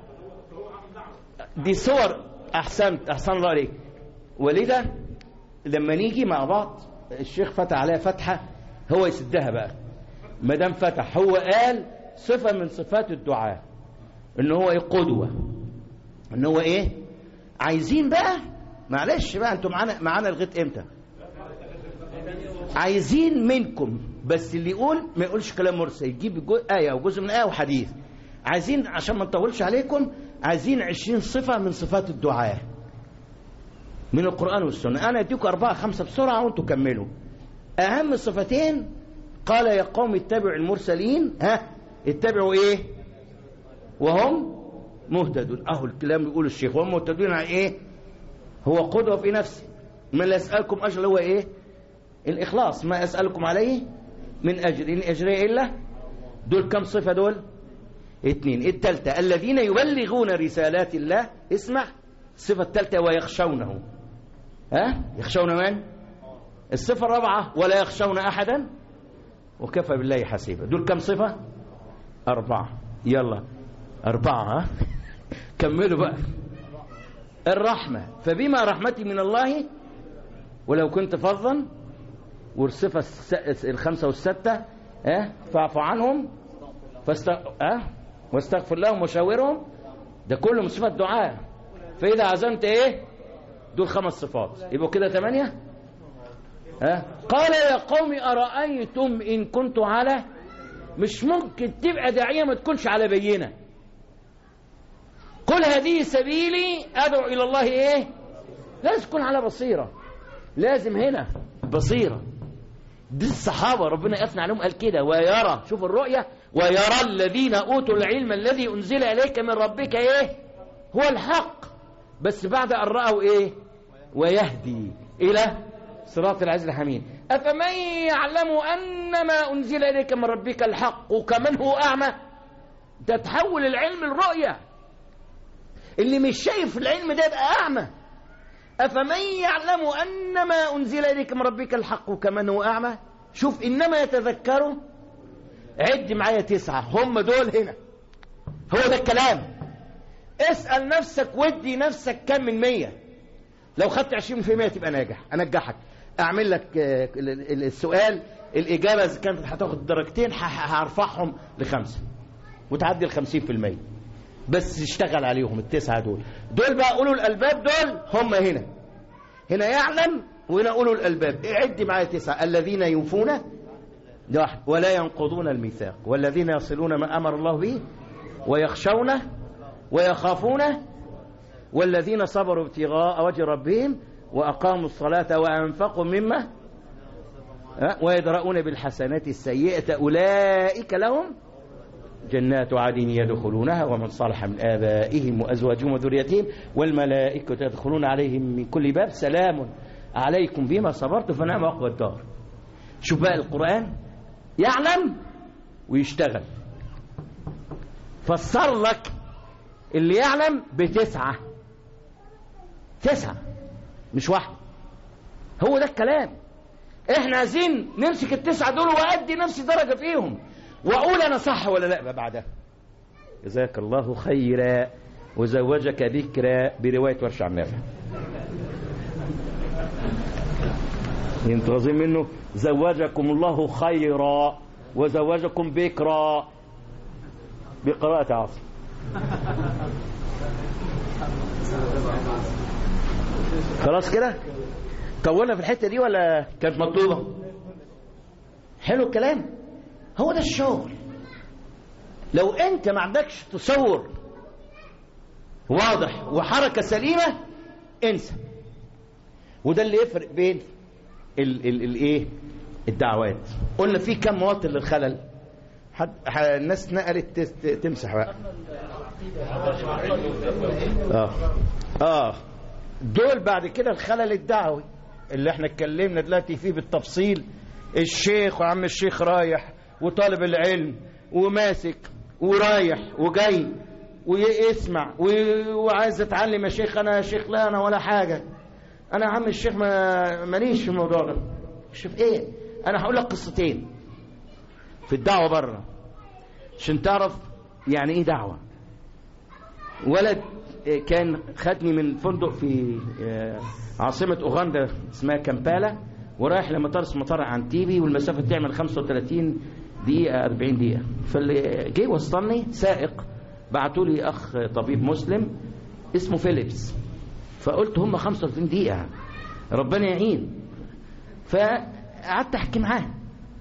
دي صور احسنت احسن الله عليك ولذا لما نيجي مع بعض الشيخ فتح عليها فتحه هو يسدها بقى ما دام فتح هو قال صفه من صفات الدعاء ان هو ايه قدوه ان هو ايه عايزين بقى معلش بقى انتوا معانا معانا لغايه امتى عايزين منكم بس اللي يقول ما يقولش كلام مرسل يجيب جو- آية أو جزء من آية وحديث عايزين عشان ما نطولش عليكم عايزين عشرين صفة من صفات الدعاء من القرآن والسنة أنا أديكم أربعة خمسة بسرعة وأنتوا كملوا أهم صفتين قال يا قوم اتبعوا المرسلين ها اتبعوا إيه وهم مهتدون أهو الكلام بيقول الشيخ وهم مهتدون على إيه هو قدوة في نفسه من لا يسألكم أجر هو إيه الإخلاص ما أسألكم عليه من أجر إن أجري إلا دول كم صفة دول اثنين التالتة الذين يبلغون رسالات الله اسمع الصفة التالتة ويخشونه ها يخشون من الصفة الرابعة ولا يخشون أحدا وكفى بالله حسيبا دول كم صفة أربعة يلا أربعة ها؟ كملوا بقى الرحمة فبما رحمة من الله ولو كنت فظا والصفة الس- الخمسة والستة اه فاعف عنهم فاست... اه واستغفر لهم وشاورهم ده كله من صفات دعاء فإذا عزمت ايه دول خمس صفات يبقوا كده ثمانية ها قال يا قوم أرأيتم إن كنت على مش ممكن تبقى داعية ما تكونش على بينة قل هذه سبيلي أدعو إلى الله إيه لازم تكون على بصيرة لازم هنا بصيرة دي الصحابة ربنا أثنى عليهم قال كده ويرى شوف الرؤية ويرى الذين أوتوا العلم الذي أنزل إليك من ربك إيه هو الحق بس بعد أن رأوا إيه ويهدي إلى صراط العزيز الحميد أفمن يعلم أن ما أنزل إليك من ربك الحق كمن هو أعمى ده تحول العلم الرؤية اللي مش شايف العلم ده يبقى أعمى أفمن يعلم أن ما أنزل إليك من ربك الحق كمن هو أعمى شوف إنما يتذكروا عد معايا تسعة هم دول هنا هو ده الكلام اسأل نفسك ودي نفسك كم من مية لو خدت عشرين في المية تبقى ناجح أنجحك أعمل لك آه، ال- ال- السؤال الإجابة إذا كانت هتاخد درجتين ه- ه- هرفعهم لخمسة وتعدي الخمسين في المية بس اشتغل عليهم التسعة دول دول بقى أولو الألباب دول هم هنا هنا يعلم وهنا أولو الألباب عد معايا تسعة الذين يوفون ده واحد ولا ينقضون الميثاق والذين يصلون ما أمر الله به ويخشونه ويخافونه والذين صبروا ابتغاء وجه ربهم وأقاموا الصلاة وأنفقوا مما ها؟ ويدرؤون بالحسنات السيئة أولئك لهم جنات عدن يدخلونها ومن صلح من آبائهم وأزواجهم وذريتهم والملائكة يدخلون عليهم من كل باب سلام عليكم بما صبرتم فنعم عقبى الدار شوف بقى القرآن يعلم ويشتغل فسر لك اللي يعلم بتسعة تسعة مش واحد هو ده الكلام احنا عايزين نمسك التسعة دول وأدي نفسي درجة فيهم وأقول أنا صح ولا لا بقى بعدها جزاك الله خيرا وزوجك بكرا برواية ورش عن نافع انتوا واخدين منه زوجكم الله خيرا وزوجكم بكرا بقراءة عاصم خلاص كده طولنا في الحتة دي ولا كانت مطلوبة حلو الكلام هو ده الشغل لو انت ما عندكش تصور واضح وحركة سليمة انسى وده اللي يفرق بين ال ال الايه الدعوات قلنا في كم مواطن للخلل حد ح- الناس نقلت تس- ت- تمسح بقى اه اه دول بعد كده الخلل الدعوي اللي احنا اتكلمنا دلوقتي فيه بالتفصيل الشيخ وعم الشيخ رايح وطالب العلم وماسك ورايح وجاي ويسمع و- وعايز اتعلم يا شيخ انا يا شيخ لا انا ولا حاجه انا يا عم الشيخ ما ماليش في الموضوع ده شوف ايه انا هقول لك قصتين في الدعوه بره عشان تعرف يعني ايه دعوه ولد آه، كان خدني من فندق في آه، عاصمة أوغندا اسمها كامبالا ورايح لمطار اسمه مطار عنتيبي والمسافة تعمل 35 دقيقة 40 دقيقة فاللي جه وصلني سائق بعتوا لي أخ طبيب مسلم اسمه فيليبس فقلت هم 35 دقيقة ربنا يعين فقعدت أحكي معاه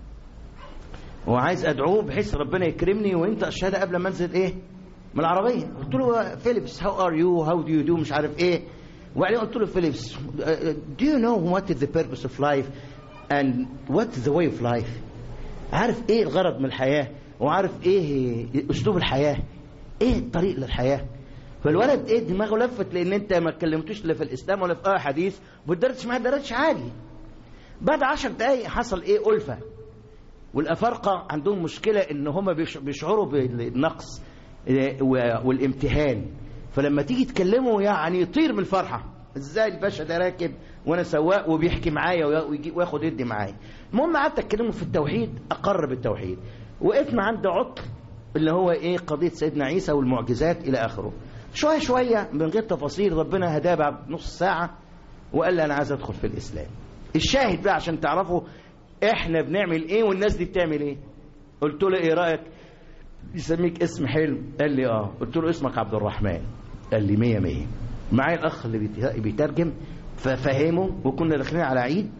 وعايز أدعوه بحيث ربنا يكرمني وأنت الشهادة قبل ما أنزل إيه من العربية قلت له فيليبس هاو ار يو هاو دو يو دو مش عارف ايه وبعدين قلت له فيليبس do you know what is the purpose of life and what is the way of life عارف ايه الغرض من الحياة وعارف ايه اسلوب الحياة ايه الطريق للحياة فالولد ايه دماغه لفت لان انت ما اتكلمتوش لا في الاسلام ولا في اي حديث وبتدردش معاه دردش عالي بعد عشر دقايق حصل ايه ألفة والأفارقة عندهم مشكلة ان هم بيش- بيشعروا بالنقص إيه، و- والامتهان فلما تيجي تكلمه يعني يطير من الفرحة ازاي الباشا ده راكب وانا سواق وبيحكي معايا ويا- ويجي- وياخد يدي معايا المهم قعدت اتكلمه في التوحيد اقر بالتوحيد وقفنا عند عطل اللي هو ايه قضيه سيدنا عيسى والمعجزات الى اخره شويه شويه من غير تفاصيل ربنا هداه بعد نص ساعه وقال لي انا عايز ادخل في الاسلام الشاهد بقى عشان تعرفوا احنا بنعمل ايه والناس دي بتعمل ايه قلت له ايه رايك يسميك اسم حلو قال لي اه قلت له اسمك عبد الرحمن قال لي مية مية معايا الاخ اللي بيت- بيترجم ففهمه وكنا داخلين على عيد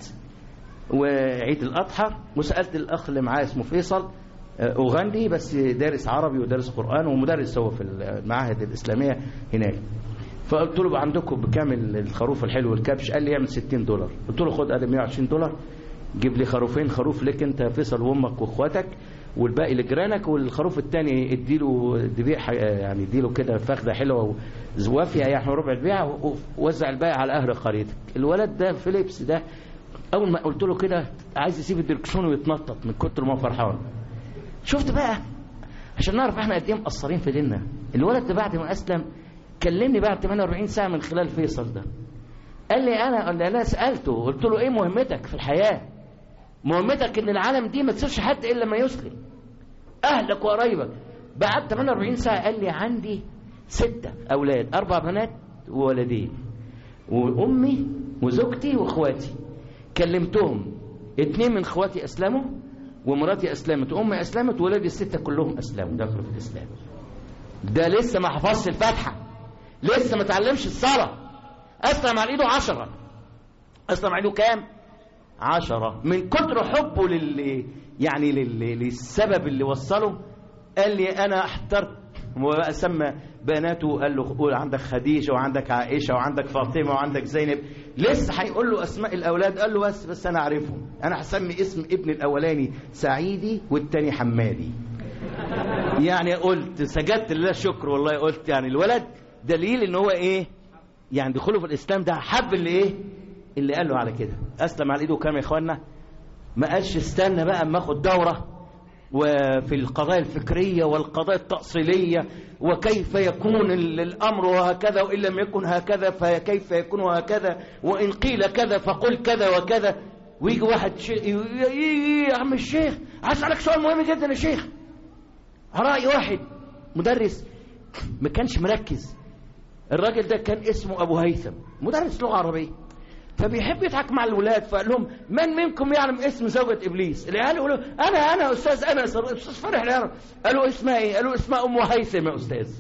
وعيد الاضحى وسالت الاخ اللي معاه اسمه فيصل آه، اوغندي بس دارس عربي ودارس قران ومدرس هو في المعاهد الاسلاميه هناك فقلت له بقى عندكم بكام الخروف الحلو والكبش قال لي يعمل 60 دولار قلت له خد ادي 120 دولار جيب لي خروفين خروف لك انت يا فيصل وامك واخواتك والباقي لجيرانك والخروف الثاني اديله ذبيحه يعني اديله كده فخده حلوه وافيه يعني ربع البيع ووزع الباقي على اهل قريتك الولد ده فيليبس ده اول ما قلت له كده عايز يسيب الدركسون ويتنطط من كتر ما هو فرحان شفت بقى عشان نعرف احنا قد ايه مقصرين في ديننا الولد ده بعد ما اسلم كلمني بعد 48 ساعه من خلال فيصل ده قال لي انا قال لي انا سالته قلت له ايه مهمتك في الحياه مهمتك ان العالم دي ما تصيرش حد الا لما يسلم اهلك وقرايبك بعد 48 ساعه قال لي عندي ستة اولاد اربع بنات وولدين وامي وزوجتي واخواتي كلمتهم اتنين من اخواتي اسلموا ومراتي اسلمت وامي اسلمت وولادي السته كلهم اسلموا دخلوا في الاسلام ده لسه ما حفظش الفاتحه لسه ما تعلمش الصلاه اسلم على ايده عشرة اسلم على ايده كام عشرة من كتر حبه لل يعني لل... للسبب اللي وصله قال لي انا احترت وبقى سمى بناته قال له قول عندك خديجه وعندك عائشه وعندك فاطمه وعندك زينب لسه هيقول له اسماء الاولاد قال له بس بس انا عارفهم انا هسمي اسم ابن الاولاني سعيدي والتاني حمادي يعني قلت سجدت لله شكر والله قلت يعني الولد دليل ان هو ايه يعني دخوله في الاسلام ده حب اللي ايه اللي قال له على كده اسلم على ايده كام يا اخوانا ما قالش استنى بقى اما اخد دوره وفي القضايا الفكريه والقضايا التاصيليه وكيف يكون ال- الامر وهكذا وان لم يكن هكذا فكيف يكون هكذا وان قيل كذا فقل كذا وكذا ويجي واحد شي... ي- ي- يا عم الشيخ عايز اسالك سؤال مهم جدا يا شيخ راي واحد مدرس ما كانش مركز الراجل ده كان اسمه ابو هيثم مدرس لغه عربيه فبيحب يضحك مع الولاد فقال لهم من منكم يعلم اسم زوجة ابليس العيال يقولوا انا انا استاذ انا استاذ فرح يعرف قالوا اسمها ايه قالوا اسمها ام هيثم يا استاذ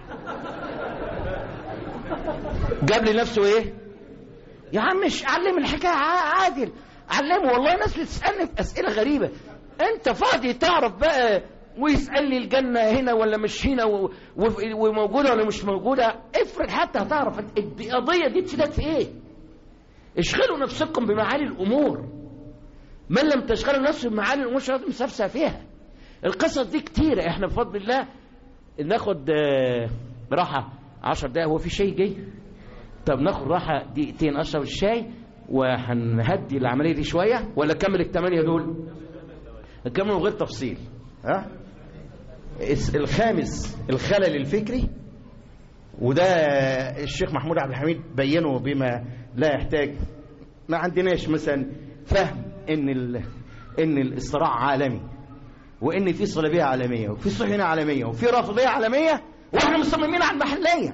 جاب لي نفسه ايه يا عم مش علم الحكايه ع- عادل علمه والله ناس بتسالني في اسئله غريبه انت فاضي تعرف بقى ويسال لي الجنه هنا ولا مش هنا و... و... وموجوده ولا مش موجوده افرض حتى هتعرف القضيه دي تفيدك في ايه اشغلوا نفسكم بمعالي الامور من لم تشغلوا نفسه بمعالي الامور شغلت مسافسه فيها القصص دي كتيره احنا بفضل الله ناخد آه، راحه 10 دقايق هو في شيء جاي طب ناخد راحه دقيقتين اشرب الشاي وهنهدي العمليه دي شويه ولا نكمل الثمانيه دول نكمل من غير تفصيل ها الس- الخامس الخلل الفكري وده الشيخ محمود عبد الحميد بينه بما لا يحتاج ما عندناش مثلا فهم ان ال... ان الصراع عالمي وان في صليبيه عالميه وفي صهيونيه عالميه وفي رافضيه عالميه واحنا مصممين على المحليه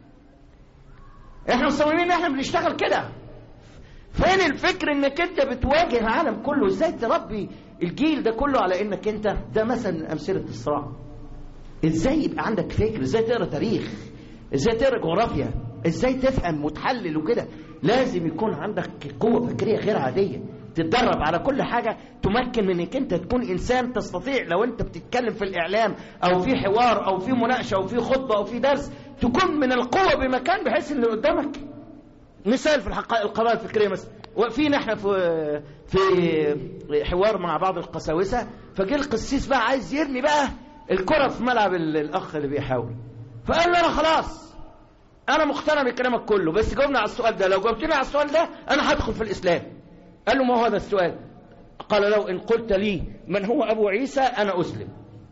احنا مصممين ان احنا بنشتغل كده فين الفكر انك انت بتواجه العالم كله ازاي تربي الجيل ده كله على انك انت ده مثلا امثله الصراع ازاي يبقى عندك فكر ازاي تقرا تاريخ ازاي تقرا جغرافيا ازاي تفهم وتحلل وكده لازم يكون عندك قوه فكريه غير عاديه تتدرب على كل حاجة تمكن من انك انت تكون انسان تستطيع لو انت بتتكلم في الاعلام او في حوار او في مناقشة او في خطبة او في درس تكون من القوة بمكان بحيث ان اللي قدامك مثال في الحقائق القضايا الفكرية مثلا واقفين احنا في في حوار مع بعض القساوسة فجه القسيس بقى عايز يرمي بقى الكرة في ملعب ال- الاخ اللي بيحاول فقال له انا خلاص انا مقتنع بكلامك كله بس جاوبني على السؤال ده لو جاوبتني على السؤال ده انا هدخل في الاسلام قال له ما هو هذا السؤال قال له ان قلت لي من هو ابو عيسى انا اسلم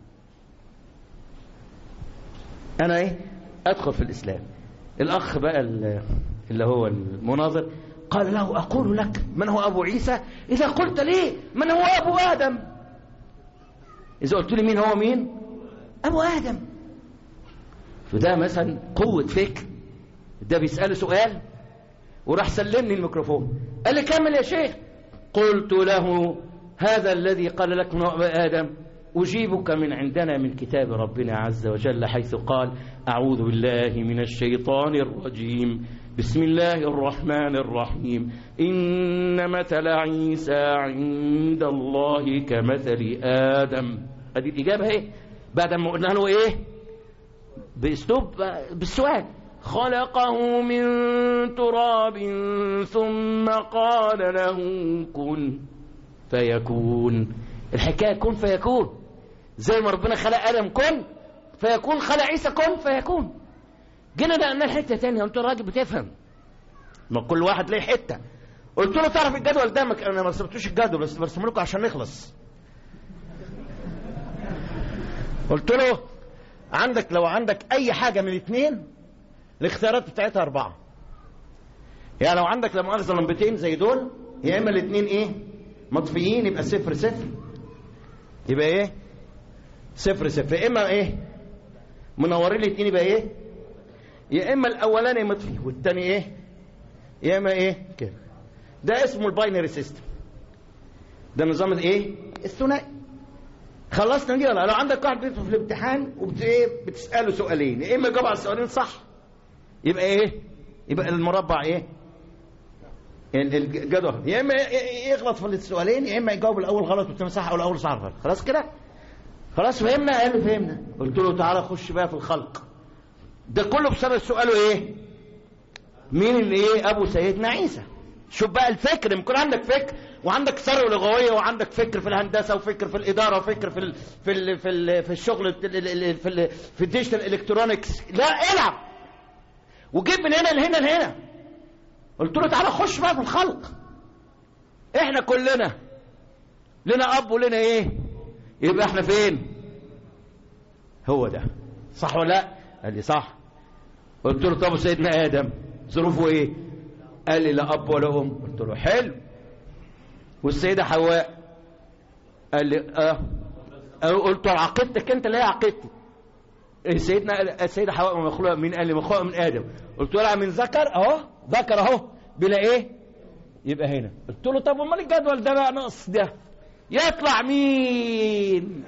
انا ايه ادخل في الاسلام الاخ بقى ال- اللي هو المناظر قال له اقول لك من هو ابو عيسى اذا قلت لي من هو ابو ادم اذا قلت لي مين هو مين ابو ادم فده مثلا قوه فكر ده بيساله سؤال وراح سلمني الميكروفون قال لي كمل يا شيخ قلت له هذا الذي قال لك من آدم أجيبك من عندنا من كتاب ربنا عز وجل حيث قال أعوذ بالله من الشيطان الرجيم بسم الله الرحمن الرحيم إن مثل عيسى عند الله كمثل آدم هذه الإجابة اهي بعد ما قلنا له إيه بأسلوب بالسؤال خلقه من تراب ثم قال له كن فيكون الحكاية كن فيكون زي ما ربنا خلق آدم كن فيكون خلق عيسى كن فيكون جينا نقلنا الحتة تانية قلت له راجل بتفهم ما كل واحد ليه حتة قلت له تعرف الجدول ده مك... انا ما رسمتوش الجدول بس برسم لكم عشان نخلص قلت له عندك لو عندك اي حاجة من الاثنين الاختيارات بتاعتها أربعة يعني لو عندك لا مؤاخذة لمبتين زي دول يا إما الاثنين إيه مطفيين يبقى صفر صفر يبقى إيه صفر صفر يا إما إيه منورين الاثنين يبقى إيه يا إما الأولاني مطفي والتاني إيه يا إما إيه كده ده اسمه الباينري سيستم ده نظام الإيه الثنائي خلصنا دي ولا لو عندك واحد بيدخل في الامتحان وبتسأله سؤالين يا إما يجاوب على السؤالين صح يبقى ايه يبقى المربع ايه الجدول يا اما يغلط في السؤالين يا اما يجاوب الاول غلط والثاني صح او الاول صح غلط خلاص كده خلاص فهمنا قال لي فهمنا قلت له تعالى خش بقى في الخلق ده كله بسبب سؤاله ايه مين اللي ايه ابو سيدنا عيسى شوف بقى الفكر يكون عندك فكر وعندك ثروه لغويه وعندك فكر في الهندسه وفكر في الاداره وفكر في ال في ال في ال في الشغل في ال في, ال في الديجيتال الكترونكس لا العب وجيب من هنا لهنا لهنا قلت له تعالى خش بقى في الخلق احنا كلنا لنا اب ولنا ايه يبقى احنا فين هو ده صح ولا لا قال لي صح قلت له طب سيدنا ادم ظروفه ايه قال لي لا اب ولا ام قلت له حلو والسيده حواء قال لي اه قلت له عقيدتك انت لا هي عقيدتي سيدنا السيده حواء مخلوقه من قال لي مخلوقه من ادم قلت له من ذكر اهو ذكر اهو بلا ايه يبقى هنا قلت له طب امال الجدول ده بقى نقص ده يطلع مين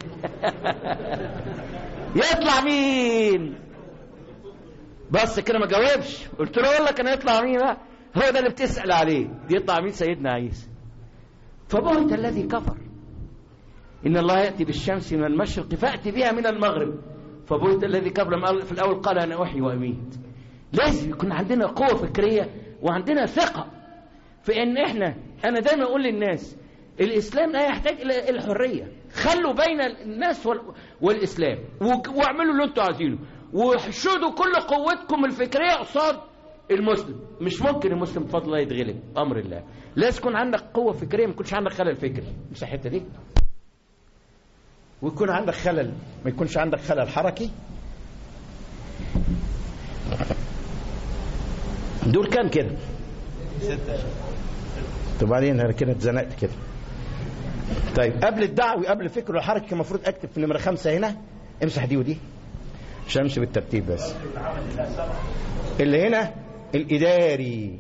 يطلع مين بس كده ما جاوبش قلت له اقول لك انا يطلع مين بقى هو ده اللي بتسال عليه يطلع مين سيدنا عيسى فبهت الذي كفر ان الله ياتي بالشمس من المشرق فاتي بها من المغرب فبهت الذي كفر في الاول قال انا احيي واميت لازم يكون عندنا قوه فكريه وعندنا ثقه في ان احنا انا دايما اقول للناس الاسلام لا يحتاج الى الحريه خلوا بين الناس والاسلام واعملوا اللي انتوا عايزينه واحشدوا كل قوتكم الفكريه قصاد المسلم مش ممكن المسلم بفضل الله يتغلب امر الله لازم يكون عندك قوه فكريه ما يكونش عندك خلل فكري مش الحته دي ويكون عندك خلل ما يكونش عندك خلل حركي دول كام كده طب بعدين انا كده اتزنقت كده طيب قبل الدعوي قبل الفكر والحركه كان المفروض اكتب في نمره خمسه هنا امسح دي ودي عشان امشي بالترتيب بس اللي هنا الاداري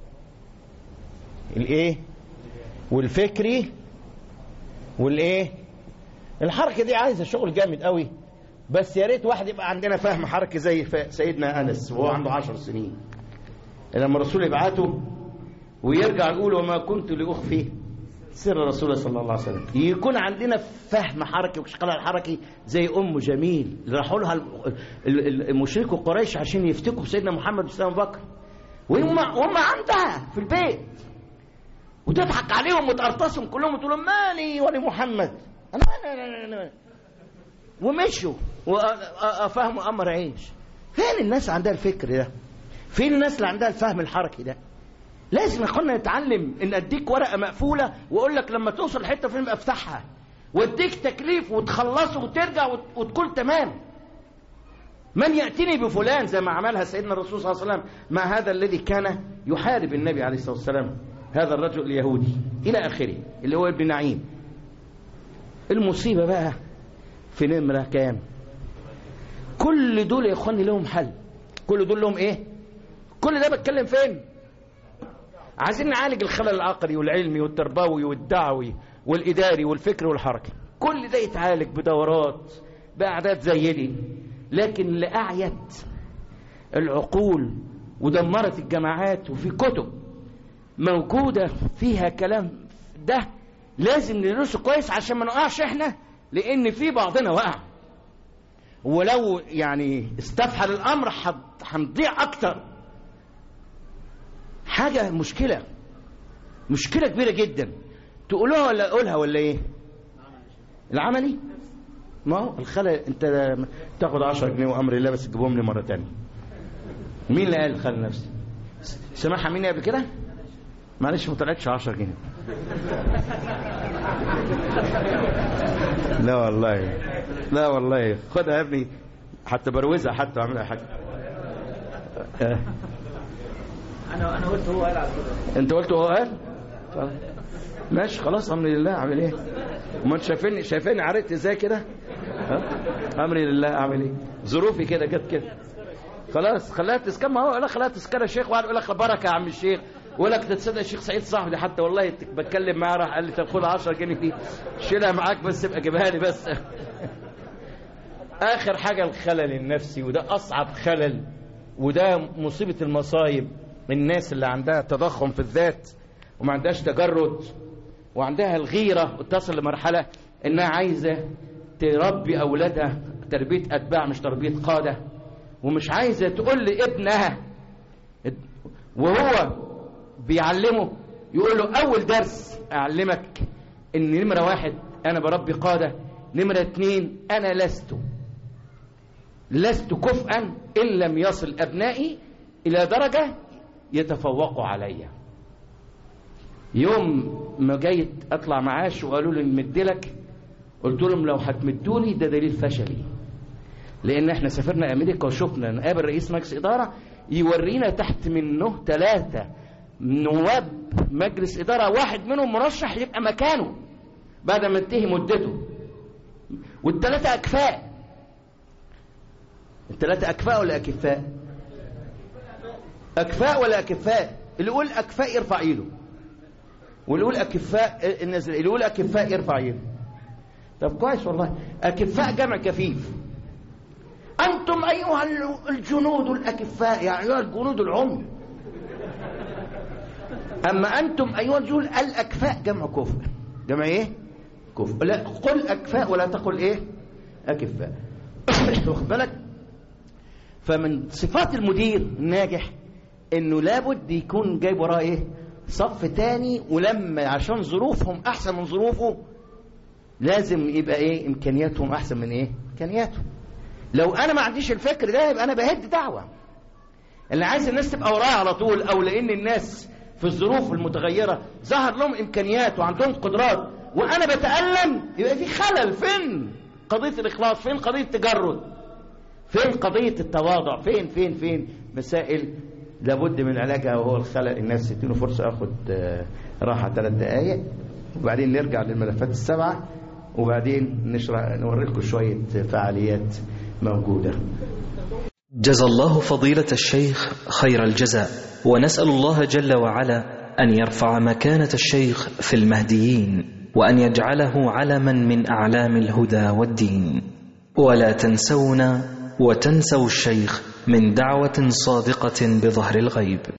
الايه والفكري والايه الحركه دي عايزه شغل جامد قوي بس يا ريت واحد يبقى عندنا فهم حركي زي سيدنا انس وهو عنده عشر سنين لما الرسول يبعته ويرجع يقول وما كنت لاخفي سر رسول الله صلى الله عليه وسلم يكون عندنا فهم حركي واشتغال الحركي زي ام جميل اللي راحوا لها المشركوا قريش عشان يفتكوا بسيدنا محمد وسيدنا ابو بكر وهم وهم عندها في البيت وتضحك عليهم وتقرطسهم كلهم وتقول لهم مالي ولمحمد انا أنا أنا أنا ومشوا وفهموا امر عيش فين الناس عندها الفكر ده فين الناس اللي عندها الفهم الحركي ده لازم يا اخوانا نتعلم ان اديك ورقه مقفوله واقول لك لما توصل لحته فين افتحها واديك تكليف وتخلصه وترجع وتقول تمام من ياتيني بفلان زي ما عملها سيدنا الرسول صلى الله عليه وسلم مع هذا الذي كان يحارب النبي عليه الصلاه والسلام هذا الرجل اليهودي الى اخره اللي هو ابن نعيم المصيبه بقى في نمره كام كل دول يا اخواني لهم حل كل دول لهم ايه كل ده بتكلم فين عايزين نعالج الخلل العقلي والعلمي والتربوي والدعوي والاداري والفكري والحركي كل ده يتعالج بدورات باعداد زي دي لكن اللي اعيت العقول ودمرت الجماعات وفي كتب موجوده فيها كلام ده لازم ندرسه كويس عشان ما نقعش احنا لان في بعضنا وقع ولو يعني استفحل الامر حت- هنضيع اكتر حاجه مشكله مشكله كبيره جدا تقولوها ولا اقولها ولا ايه العملي ما هو الخلل انت تاخد 10 جنيه وامر الله بس تجيبهم لي مره تانية مين اللي قال الخلل نفسي سمعها مني قبل كده معلش ما طلعتش 10 جنيه لا والله لا والله خدها يا ابني حتى بروزها حتى اعملها حاجه آه. انا انا قلت هو قال على كده انت قلت هو قال طيب. ماشي خلاص امر لله اعمل ايه ما انت شايفيني شايفيني عرقت ازاي كده ها؟ امري لله اعمل ايه ظروفي كده جت كده خلاص خلاها تذكر ما هو لا خلاها تذكر يا شيخ وقعد يقول لك بركه يا عم الشيخ ويقول لك تصدق الشيخ سعيد صاحبي حتى والله بتكلم معاه راح قال لي طب خد 10 جنيه دي شيلها معاك بس ابقى جيبها لي بس اخر حاجه الخلل النفسي وده اصعب خلل وده مصيبه المصايب الناس اللي عندها تضخم في الذات وما عندهاش تجرد وعندها الغيره وتصل لمرحله انها عايزه تربي اولادها تربيه اتباع مش تربيه قاده ومش عايزه تقول لابنها وهو بيعلمه يقول له اول درس اعلمك ان نمره واحد انا بربي قاده نمره اتنين انا لست لست كفءا ان لم يصل ابنائي الى درجه يتفوقوا عليا يوم ما جيت اطلع معاش وقالوا لي نمدلك قلت لهم لو هتمدولي ده دليل فشلي لان احنا سافرنا امريكا وشفنا نقابل رئيس مجلس اداره يورينا تحت منه ثلاثه نواب مجلس اداره واحد منهم مرشح يبقى مكانه بعد ما انتهي مدته والثلاثه اكفاء الثلاثه اكفاء ولا اكفاء اكفاء ولا اكفاء اللي يقول اكفاء يرفع ايده واللي يقول اكفاء الناس اللي يقول اكفاء يرفع ايده طب كويس والله اكفاء جمع كفيف انتم ايها الجنود الاكفاء يعني ايها الجنود العمي اما انتم ايها الجنود الاكفاء جمع كفء جمع ايه كفء لا قل اكفاء ولا تقل ايه اكفاء واخد بالك فمن صفات المدير الناجح انه لابد يكون جايب وراه ايه صف تاني ولما عشان ظروفهم احسن من ظروفه لازم يبقى ايه امكانياتهم احسن من ايه امكانياته لو انا ما عنديش الفكر ده يبقى انا بهد دعوه اللي عايز الناس تبقى ورايا على طول او لان الناس في الظروف المتغيره ظهر لهم امكانيات وعندهم قدرات وانا بتالم يبقى في خلل فين قضيه الاخلاص فين قضيه التجرد فين قضيه التواضع فين فين فين مسائل لابد من علاجها وهو الخلل الناس تديله فرصه اخد آه، راحه ثلاث دقائق وبعدين نرجع للملفات السبعه وبعدين نشرح نوري لكم شويه فعاليات موجوده جزى الله فضيلة الشيخ خير الجزاء ونسأل الله جل وعلا أن يرفع مكانة الشيخ في المهديين وأن يجعله علما من أعلام الهدى والدين ولا تنسونا وتنسوا الشيخ من دعوة صادقة بظهر الغيب